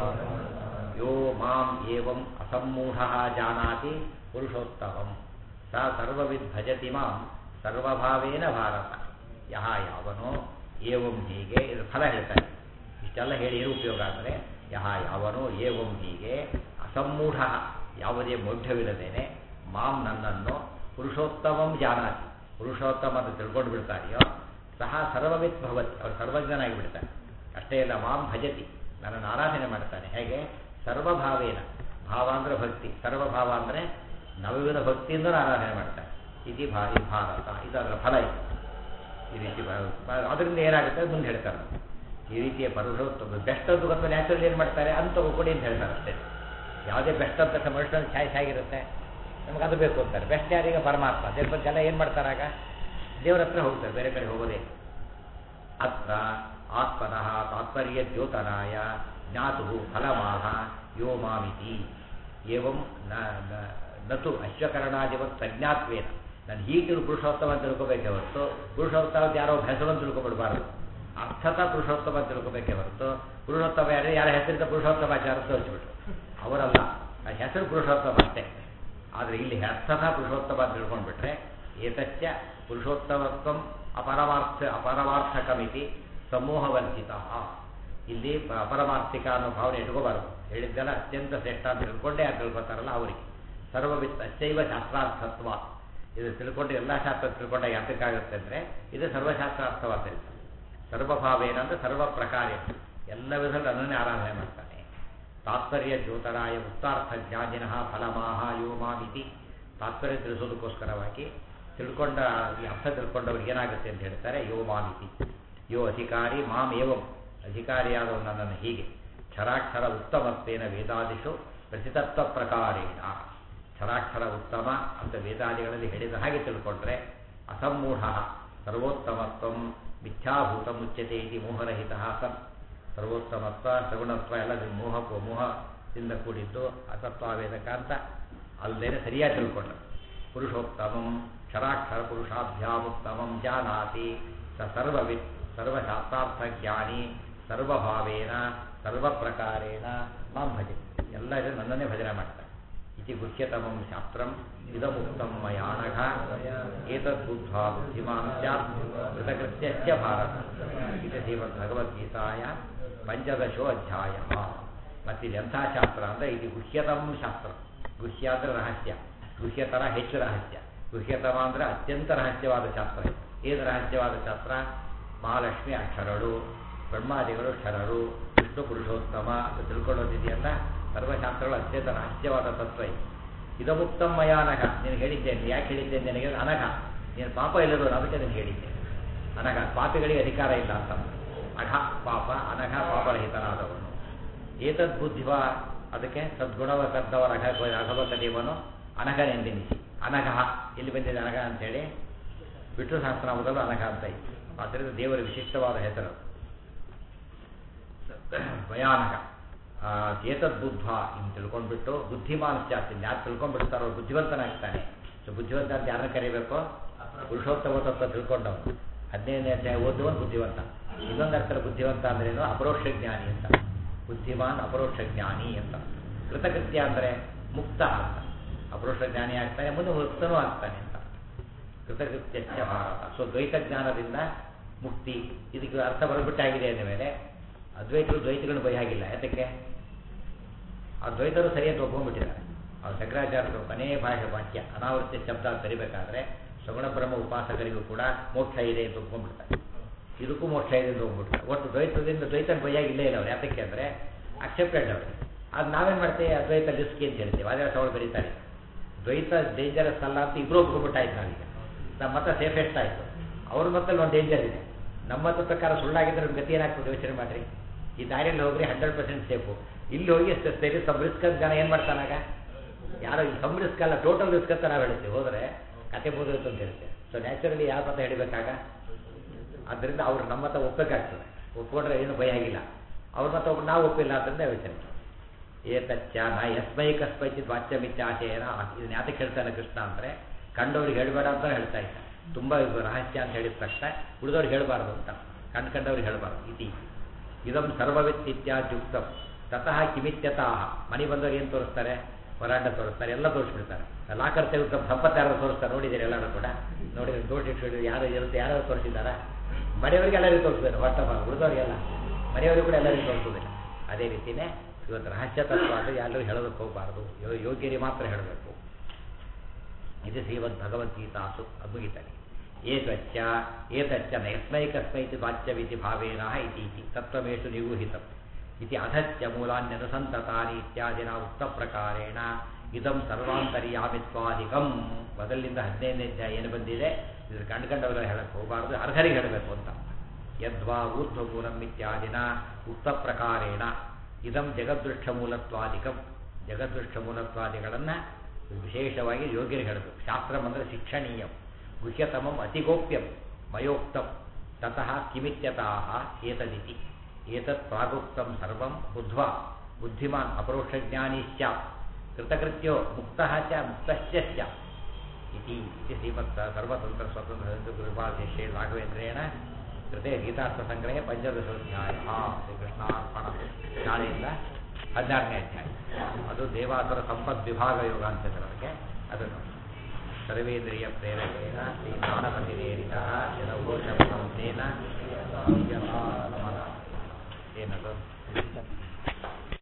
ಯೋ ಮಾಂ ಏವಂ ಅಸಮ್ಮೂಢ ಜಾನಾತಿ ಪುರುಷೋತ್ತಮಂ ಸ ಸರ್ವವಿದ್ ಭಜತಿ ಮಾಂ ಸರ್ವಭಾವೇನ ಭಾರತ ಯಹ ಯಾವನೋ ಏವಂ ಹೀಗೆ ಇದು ಫಲ ಹೇಳ್ತಾರೆ ಇಷ್ಟೆಲ್ಲ ಹೇಳಿ ಏನು ಉಪಯೋಗ ಅಂದರೆ ಯಹ ಯಾವನೋ ಏವಂ ಹೀಗೆ ಅಸಮ್ಮೂಢ ಯಾವುದೇ ಮೌಢ್ಯವಿಲ್ಲದೇನೆ ಮಾಂ ನನ್ನನ್ನು ಪುರುಷೋತ್ತಮಂ ಜಾನಾತಿ ಪುರುಷೋತ್ತಮ ಅಂತ ತಿಳ್ಕೊಂಡು ಬಿಡ್ತಾರೆಯೋ ಸಹ ಸರ್ವವಿತ್ ಭವತಿ ಅವರು ಸರ್ವಜ್ಞನಾಗಿ ಬಿಡ್ತಾನೆ ಅಷ್ಟೇ ಇಲ್ಲ ಮಾಂ ಭಜತಿ ನನ್ನನ್ನು ಆರಾಧನೆ ಮಾಡ್ತಾನೆ ಹೇಗೆ ಸರ್ವಭಾವೇನ ಭಾವ ಅಂದರೆ ಭಕ್ತಿ ಸರ್ವಭಾವ ಅಂದರೆ ನವವಿಧ ಭಕ್ತಿಯಿಂದ ಆರಾಧನೆ ಮಾಡ್ತಾನೆ ಇತಿ ಭಾರಿ ಭಾರತ ಇದು ಅದರ ಫಲ ಇದು ಈ ರೀತಿ ಅದರಿಂದ ಏನಾಗುತ್ತೆ ಮುಂದೆ ಹೇಳ್ತಾರೆ ಈ ರೀತಿಯ ಪರಶೋತ್ತಮ ಬೆಸ್ಟ್ ಅಂತ ಗೊತ್ತ ನ್ಯಾಚುರಲ್ ಏನು ಮಾಡ್ತಾರೆ ಅಂತ ತಗೋಕೊಡಿ ಅಂತ ಹೇಳ್ತಾರೆ ಅಷ್ಟೇ ಯಾವುದೇ ಬೆಸ್ಟ್ ಅಂತ ಮನುಷ್ಯನ ಚಾಯ್ಸ್ ಆಗಿರುತ್ತೆ ನಮ್ಗೆ ಅದು ಬೇಕು ಅಂತಾರೆ ಬೆಸ್ಟ್ ಯಾರೀಗ ಪರಮಾತ್ಮ ಅದ್ರ ಬಗ್ಗೆ ಎಲ್ಲ ಏನು ಮಾಡ್ತಾರಾಗ ದೇವರ ಹತ್ರ ಹೋಗ್ತಾರೆ ಬೇರೆ ಕಡೆ ಹೋಗೋದೇ ಅತ್ರ ಆತ್ಮನಃ ತಾತ್ಪರ್ಯ ದ್ಯೋತನಾಯ ಜ್ಞಾತು ಫಲಮಾಹ ಯೋ ಮಾಮಿತಿ ಏವಂ ನ ನತು ಅಶ್ವಕರಣಾದಿವತ್ ಪ್ರಜ್ಞಾತ್ವೇನ ನಾನು ಹೀಗೆ ಪುರುಷೋತ್ತಮ ಅಂತ ತಿಳ್ಕೊಬೇಕೆ ಹೊರತು ಪುರುಷೋತ್ತಮ ಯಾರೋ ಹೆಸರು ಅಂತ ತಿಳ್ಕೊಬಿಡಬಾರ್ದು ಅರ್ಥತ ಪುರುಷೋತ್ತಮ ಅಂತ ತಿಳ್ಕೊಬೇಕೆ ಹೊರತು ಪುರುಷೋತ್ತಮ ಯಾರೇ ಯಾರ ಹೆಸರಿಂದ ಪುರುಷೋತ್ತಮಾಚಾರ ತೋರಿಸ್ಬಿಟ್ರು ಅವರಲ್ಲ ಆ ಹೆಸರು ಪುರುಷೋತ್ತಮ ಅಷ್ಟೇ ಆದರೆ ಇಲ್ಲಿ ಅರ್ಥತ ಪುರುಷೋತ್ತಮ ಅಂತ ತಿಳ್ಕೊಂಡ್ಬಿಟ್ರೆ ಏತಚ್ಚ ಪುರುಷೋತ್ತಮತ್ವ ಅಪರಮಾರ್ಥ ಅಪರಮಾರ್ಥಕಮಿತಿ ಸಮೂಹವಂಚಿತ ಇಲ್ಲಿ ಅಪರಮಾರ್ಥಿಕ ಅನ್ನೋ ಭಾವನೆ ಇಟ್ಕೋಬಾರದು ಹೇಳಿದ್ದೆಲ್ಲ ಅತ್ಯಂತ ಶ್ರೇಷ್ಠ ಅಂತ ತಿಳ್ಕೊಂಡೇ ಯಾರು ತಿಳ್ಕೊತಾರಲ್ಲ ಅವರಿಗೆ ಸರ್ವವಿತ್ ಅಚ್ಚೈವ ಶಾಸ್ತ್ರಾರ್ಥತ್ವ ಇದು ತಿಳ್ಕೊಂಡು ಎಲ್ಲ ಶಾಸ್ತ್ರ ತಿಳ್ಕೊಂಡಾಗ ಯಾತಕ್ಕಾಗುತ್ತೆ ಅಂದರೆ ಇದು ಸರ್ವಶಾಸ್ತ್ರಾರ್ಥವಾದ್ದರಿಂದ ಸರ್ವಭಾವೇನ ಅಂದರೆ ಸರ್ವ ಪ್ರಕಾರ ಎಲ್ಲ ವಿಧದಲ್ಲಿ ಅನ್ನನ್ನೇ ಆರಾಧನೆ ಮಾಡ್ತಾನೆ ತಾತ್ಪರ್ಯ ಜ್ಯೋತರಾಯ ಉತ್ತಾರ್ಥ ಜ್ಞಾನಿನಃ ಫಲಮಾಹ ಯೋ ಮಾಮಿತಿ ತಾತ್ಪರ್ಯ ತಿಳಿಸೋದಕ್ಕೋಸ್ಕರವಾಗಿ ತಿಳ್ಕೊಂಡ ಈ ಅರ್ಥ ತಿಳ್ಕೊಂಡವ್ರಿಗೆ ಏನಾಗುತ್ತೆ ಅಂತ ಹೇಳ್ತಾರೆ ಯೋ ಮಾಮಿತಿ ಯೋ ಅಧಿಕಾರಿ ಮಾಂ ಏವಂ ಅಧಿಕಾರಿಯಾದವು ನನ್ನನ್ನು ಹೀಗೆ ಕ್ಷರಾಕ್ಷರ ಉತ್ತಮತ್ವೇನ ವೇದಾದಿಷು ಪ್ರತಿತತ್ವ ಪ್ರಕಾರೇಣ ಕ್ಷರಾಕ್ಷರ ಉತ್ತಮ ಅಂತ ವೇದಾದಿಗಳಲ್ಲಿ ಹೇಳಿದ ಹಾಗೆ ತಿಳ್ಕೊಂಡ್ರೆ ಅಸಮ್ಮೂಢ ಸರ್ವೋತ್ತಮತ್ವ ಮಿಥ್ಯಾಭೂತ ಮುಚ್ಯತೆ ಇದು ಮೋಹರಹಿತ ಸನ್ ಸರ್ವೋತ್ತಮತ್ವ ಸಗುಣತ್ವ ಎಲ್ಲ ಮೋಹ ಮೋಹದಿಂದ ಕೂಡಿದ್ದು ಅಸತ್ವಾವೇದಕ ಅಂತ ಅಲ್ಲೇನೆ ಸರಿಯಾಗಿ ತಿಳ್ಕೊಂಡ್ರೆ ಪುರುಷೋತ್ತಮಂ ಕ್ಷರಾಕ್ಷರ ಪುರುಷಾಭ್ಯಾಮುತ್ತಮಂ ಜಾನಾತಿ ಸ ಸರ್ವವಿತ್ ಸರ್ವಶಾಸ್ತ್ರಾರ್ಥ ಜ್ಞಾನಿ ಸರ್ವಭಾವೇನ ಸರ್ವ ಪ್ರಕಾರೇಣ ಮಾಂ ಭಜೆ ಎಲ್ಲ ಇದು ನನ್ನನ್ನೇ ಭಜನೆ ಮಾಡ್ತಾರೆ ಇತಿ ಗುಹ್ಯತಮಂ ಶಾಸ್ತ್ರಂ ಇದಮುಕ್ತಂ ಮಯಾನಘ ಏತದ್ಬುದ್ಧ್ವಾ ಬುದ್ಧಿಮಾನ್ ಸ್ಯಾತ್ ಕೃತಕೃತ್ಯಸ್ಯ ಭಾರತ ಇದು ಶ್ರೀಮದ್ ಭಗವದ್ಗೀತಾಯ ಪಂಚದಶೋ ಅಧ್ಯಾಯ ಮತ್ತಿದು ಎಂಥ ಶಾಸ್ತ್ರ ಅಂದರೆ ಇದು ಗುಹ್ಯತಮ ಶಾಸ್ತ್ರ ಗುಹ್ಯ ಅಂದರೆ ರಹಸ್ಯ ಗುಹ್ಯತರ ಹೆಚ್ಚು ರಹಸ್ಯ ಗುಹ್ಯತಮ ಅಂದರೆ ಅತ್ಯಂತ ರಹಸ್ಯವಾದ ಶಾಸ್ತ್ರ ಏನು ರಹಸ್ಯವಾದ ಶಾಸ್ತ್ರ ಮಹಾಲಕ್ಷ್ಮಿ ಅಕ್ಷರಳು ಬ್ರಹ್ಮಾದಿಗಳು ಕ್ಷರರು ವಿಷ್ಣು ಪುರುಷೋತ್ತಮ ಅಂತ ತಿಳ್ಕೊಳ್ಳೋದಿದೆಯಲ್ಲ ಸರ್ವಶಾಸ್ತ್ರಗಳು ಅತ್ಯಂತ ರಹಸ್ಯವಾದ ತತ್ವ ಇದು ಇದಮುಕ್ತಂ ಮಯಾನಘ ನೀನು ಹೇಳಿದ್ದೇನೆ ಯಾಕೆ ಹೇಳಿದ್ದೇನೆ ನನಗೆ ಅನಘ ನೀನು ಪಾಪ ಇಲ್ಲದು ಅದಕ್ಕೆ ನಾನು ಹೇಳಿದ್ದೆ ಅನಘ ಪಾಪಿಗಳಿಗೆ ಅಧಿಕಾರ ಇಲ್ಲ ಅಂತ ಅಘ ಪಾಪ ಅನಘ ಪಾಪರಹಿತನಾದವನು ಏತದ್ ಬುದ್ಧಿವ ಅದಕ್ಕೆ ಸದ್ಗುಣವ ಕದ್ದವರ ಅಘ ಅಘವತ ದೇವನು ಅನಘನೆಂದೆನಿಸಿ ಅನಘ ಇಲ್ಲಿ ಬಂದಿದೆ ಅನಘ ಅಂತೇಳಿ ವಿಷ್ಣು ಸಹಸ್ರನಾಮದಲ್ಲೂ ಅನಘ ಅಂತ ಇತ್ತು ಆದ್ದರಿಂದ ದೇವರ ವಿಶಿಷ್ಟವಾದ ಹೆಸರು ಭಯಾನಕ ಏತದ್ ಬುದ್ಧ ಇನ್ನು ತಿಳ್ಕೊಂಡ್ಬಿಟ್ಟು ಬುದ್ಧಿಮಾನ್ ಜಾಸ್ತಿ ಯಾರು ತಿಳ್ಕೊಂಡ್ಬಿಡ್ತಾರೋ ಬುದ್ಧಿವಂತನಾಗ್ತಾನೆ ಸೊ ಬುದ್ಧಿವಂತ ಅಂತ ಯಾರನ್ನ ಕರಿಬೇಕು ಪುರುಷೋತ್ತಮ ತತ್ವ ತಿಳ್ಕೊಂಡವನು ಹದಿನೈದನೇ ಅಧ್ಯಾಯ ಓದುವನು ಬುದ್ಧಿವಂತ ಇನ್ನೊಂದು ಅರ್ಥದ ಬುದ್ಧಿವಂತ ಅಂದ್ರೇನು ಅಪರೋಕ್ಷ ಜ್ಞಾನಿ ಅಂತ ಬುದ್ಧಿಮಾನ್ ಅಪರೋಕ್ಷ ಜ್ಞಾನಿ ಅಂತ ಕೃತಕೃತ್ಯ ಅಂದರೆ ಮುಕ್ತ ಅಂತ ಅಪರೋಕ್ಷ ಜ್ಞಾನಿ ಆಗ್ತಾನೆ ಮುಂದೆ ಮುಕ್ತನೂ ಆಗ್ತಾನೆ ಅಂತ ಕೃತಕೃತ್ಯ ಭಾರತ ಸೊ ದ್ವೈತ ಜ್ಞಾನದಿಂದ ಮುಕ್ತಿ ಇದಕ್ಕೆ ಅರ್ಥ ಬರಬಿಟ್ಟಾಗಿದೆ ಅಂದ ಮೇಲೆ ಅದ್ವೈತರು ದ್ವೈತಗಳನ್ನು ಬೈಯಾಗಿಲ್ಲ ಯಾತಕ್ಕೆ ಆ ದ್ವೈತರು ಸರಿಯಾಗಿ ಒಪ್ಕೊಂಡ್ಬಿಟ್ಟಿದ್ದಾರೆ ಅವ್ರು ಶಂಕರಾಚಾರ್ಯರು ಮನೇ ಭಾಷೆ ವಾಕ್ಯ ಅನಾವೃತ್ತಿ ಶಬ್ದ ತೆರಿಬೇಕಾದ್ರೆ ಸಗುಣ ಬ್ರಹ್ಮ ಉಪಾಸಕರಿಗೂ ಕೂಡ ಮೋಕ್ಷ ಇದೆ ಅಂತ ಒಪ್ಕೊಂಡ್ಬಿಡ್ತಾರೆ ಇದಕ್ಕೂ ಮೋಕ್ಷ ಇದೆ ಅಂತ ಹೋಗ್ಬಿಡ್ತಾರೆ ಒಟ್ಟು ದ್ವೈತದಿಂದ ದ್ವೈತ ಬೈಯಾಗಿಲ್ಲೇ ಇಲ್ಲ ಅವ್ರು ಯಾತಕ್ಕೆ ಅಂದರೆ ಅಕ್ಸೆಪ್ಟೆಡ್ ಅವ್ರಿಗೆ ಅದು ನಾವೇನು ಮಾಡ್ತೇವೆ ಅದ್ವೈತ ರಿಸ್ಕಿ ಅಂತ ಹೇಳ್ತೀವಿ ಅದೇ ಸವಳು ಬರೀತಾರೆ ದ್ವೈತ ಡೇಂಜರಸ್ ಅಲ್ಲ ಅಂತ ಇಬ್ಬರು ಒಪ್ಕೊಂಡ್ಬಿಟ್ಟಾಯ್ತು ನಾವೀಗ ನಮ್ಮ ಮತ ಸೇಫೆಸ್ಟ್ ಆಯಿತು ಅವ್ರ ಮತ್ತಲ್ಲಿ ಒಂದು ಡೇಂಜರ್ ಇದೆ ನಮ್ಮ ಮತ ಪ್ರಕಾರ ಸುಳ್ಳಾಗಿದ್ರೆ ನಮ್ಮ ಗತಿ ಏನಾಗ್ತದೆ ಯೋಚನೆ ಮಾಡಿರಿ ಈ ದಾರಿಯಲ್ಲಿ ಹೋಗ್ರಿ ಹಂಡ್ರೆಡ್ ಪರ್ಸೆಂಟ್ ಸೇಫು ಇಲ್ಲಿ ಹೋಗಿ ಸರಿ ಸಬ್ ರಿಸ್ಕ್ ಅಂತ ಜನ ಏನು ಮಾಡ್ತಾನಾಗ ಯಾರೋ ಸಮ್ ರಿಸ್ಕ್ ಅಲ್ಲ ಟೋಟಲ್ ರಿಸ್ಕ್ ಅಂತ ನಾವು ಹೇಳ್ತೀವಿ ಹೋದರೆ ಕತೆ ಬೋದಿರುತ್ತೆ ಅಂತ ಹೇಳ್ತೇವೆ ಸೊ ನ್ಯಾಚುರಲಿ ಯಾವ ಮತ ಹೇಳಬೇಕಾಗ ಆದ್ದರಿಂದ ಅವ್ರು ನಮ್ಮ ಮತ ಒಪ್ಪಬೇಕಾಗ್ತದೆ ಒಪ್ಕೊಂಡ್ರೆ ಏನು ಭಯ ಆಗಿಲ್ಲ ಅವ್ರ ಮತ ಒಬ್ಬರು ನಾವು ಒಪ್ಪಿಲ್ಲ ಆದ್ದರಿಂದ ಯೋಚನೆ ಏತಚ್ಚ ನ ಯಸ್ಮೈ ಕಸ್ಮೈಚಿತ್ ವಾಚ್ಯಮಿತ್ಯಾಶಯನ ಇದನ್ನ ಯಾತಕ್ಕೆ ಹೇಳ್ತಾನೆ ಕೃಷ್ಣ ಅಂದರೆ ಕಂಡವ್ರಿಗೆ ಹೇಳಬೇಡ ಅಂತ ಹೇಳ್ತಾ ಇದ್ದ ತುಂಬ ಇದು ರಹಸ್ಯ ಅಂತ ಹೇಳಿದ ತಕ್ಷಣ ಉಳಿದವ್ರಿಗೆ ಹೇಳಬಾರ್ದು ಅಂತ ಕಂಡು ಕಂಡವ್ರಿಗೆ ಹೇಳಬಾರ್ದು ಇತಿ ಇದಂ ಸರ್ವವಿತ್ತಿತ್ಯಾದ್ಯುಕ್ತಂ ತತಃ ಕಿಮಿತ್ಯತಃ ಮನೆ ಬಂದವ್ರು ಏನು ತೋರಿಸ್ತಾರೆ ವರಾಂಡ ತೋರಿಸ್ತಾರೆ ಎಲ್ಲ ತೋರಿಸ್ಬಿಡ್ತಾರೆ ಲಾಕರ್ ತೆಗೆದು ಸಂಪತ್ತು ಯಾರು ತೋರಿಸ್ತಾರೆ ನೋಡಿದ್ದೀರಿ ಎಲ್ಲರೂ ಕೂಡ ನೋಡಿದ್ರೆ ದೋಷ ಇಟ್ಟು ಯಾರು ಇರುತ್ತೆ ಯಾರು ತೋರಿಸಿದ್ದಾರಾ ಮನೆಯವರಿಗೆ ಎಲ್ಲರಿಗೂ ತೋರಿಸ್ತಾರೆ ಹೊಟ್ಟ ಉಳಿದವರಿಗೆಲ್ಲ ಮನೆಯವರಿಗೂ ಕೂಡ ಎಲ್ಲರಿಗೂ ತೋರಿಸೋದಿಲ್ಲ ಅದೇ ರೀತಿಯೇ ಇವತ್ತು ರಹಸ್ಯ ತತ್ವ ಅಂದರೆ ಯಾರು ಹೇಳೋದಕ್ಕೆ ಹೋಗಬಾರ್ದು ಯೋ- ಯೋಗ್ಯರಿಗೆ ಮಾತ್ರ ಹೇಳಬೇಕು ಇದು ಶ್ರೀಮದ್ ಭಗವದ್ಗೀತಾಸು ಅದು ಮುಗಿತಾನೆ ಏತಚ್ಚ ಏತಚ್ಚ ನೈಸ್ಮೈಕಸ್ಮೈತಿ ವಾಚ್ಯವಿತಿ ಭಾವೇನ ಇತಿ ಇತಿ ತತ್ವಮೇಷು ನಿಗೂಹಿತಂ ಇತಿ ಅಧತ್ಯ ಮೂಲಾನ್ಯನುಸಂತತಾನಿ ಇತ್ಯಾದಿನ ಉಕ್ತ ಪ್ರಕಾರೇಣ ಇದಂ ಸರ್ವಾಂತರ್ಯಾಮಿತ್ವಾದಿಕಂ ಮೊದಲಿನಿಂದ ಹದಿನೈದನೇ ಅಧ್ಯಾಯ ಏನು ಬಂದಿದೆ ಇದ್ರ ಕಂಡುಕೊಂಡವರ ಹೇಳಕ್ಕೆ ಹೋಗಬಾರ್ದು ಅರ್ಹರಿಗೆ ಹೇಳಬೇಕು ಅಂತ ಯದ್ವಾ ಊರ್ಧ್ವಮೂಲಂ ಇತ್ಯಾದಿನ ಉಕ್ತ ಪ್ರಕಾರೇಣ ಇದಂ ಜಗದೃಷ್ಟ ಮೂಲತ್ವಾದಿಕಂ ಜಗದೃಷ್ಟ ಮೂಲತ್ವಾದಿಗಳನ್ನು ವಿಶೇಷವಾಗಿ ಯೋಗ್ಯರಿಗೆ ಹೇಳಬೇಕು ಶಾಸ್ತ್ರಂ ಅಂದರೆ ಶಿಕ್ಷಣೀಯಂ ಗುಹ್ಯತಮಂ ಅತಿಗೋಪ್ಯಂ ಮಯೋಕ್ತಂ ತತಃ ಕಿಮಿತ್ಯತಃ ಏತದಿತಿ ಏತತ್ ಪ್ರಾಗುಕ್ತಂ ಸರ್ವಂ ಬುದ್ಧ್ವಾ ಬುದ್ಧಿಮಾನ್ ಅಪರೋಕ್ಷಜ್ಞಾನಿ ಸ್ಯಾತ್ ಕೃತಕೃತ್ಯೋ ಮುಕ್ತಃ ಚ ಮುಕ್ತಶ್ಚ ಸ್ಯಾತ್ ಇತಿ ಇತಿ ಶ್ರೀಮತ್ ಸರ್ವತಂತ್ರ ಸ್ವತಂತ್ರ ಗುರುಪಾದೇಶೇ ರಾಘವೇಂದ್ರೇಣ ಕೃತೆ ಗೀತಾರ್ಥಸಂಗ್ರಹೇ ಪಂಚದಶೋಧ್ಯಾಯ ಶ್ರೀಕೃಷ್ಣಾರ್ಪಣ ನಾಳೆಯಿಂದ ಹದಿನಾರನೇ ಅಧ್ಯಾಯ ಅದು ದೇವಾಸುರ ಸಂಪದ್ ವಿಭಾಗ ಯೋಗ ಅಂತ ಅದಕ್ಕೆ ಅದನ್ನು ಸರ್ವೇಂದ್ರಿಯ ಪ್ರೇರಕೇನ ಶ್ರೀ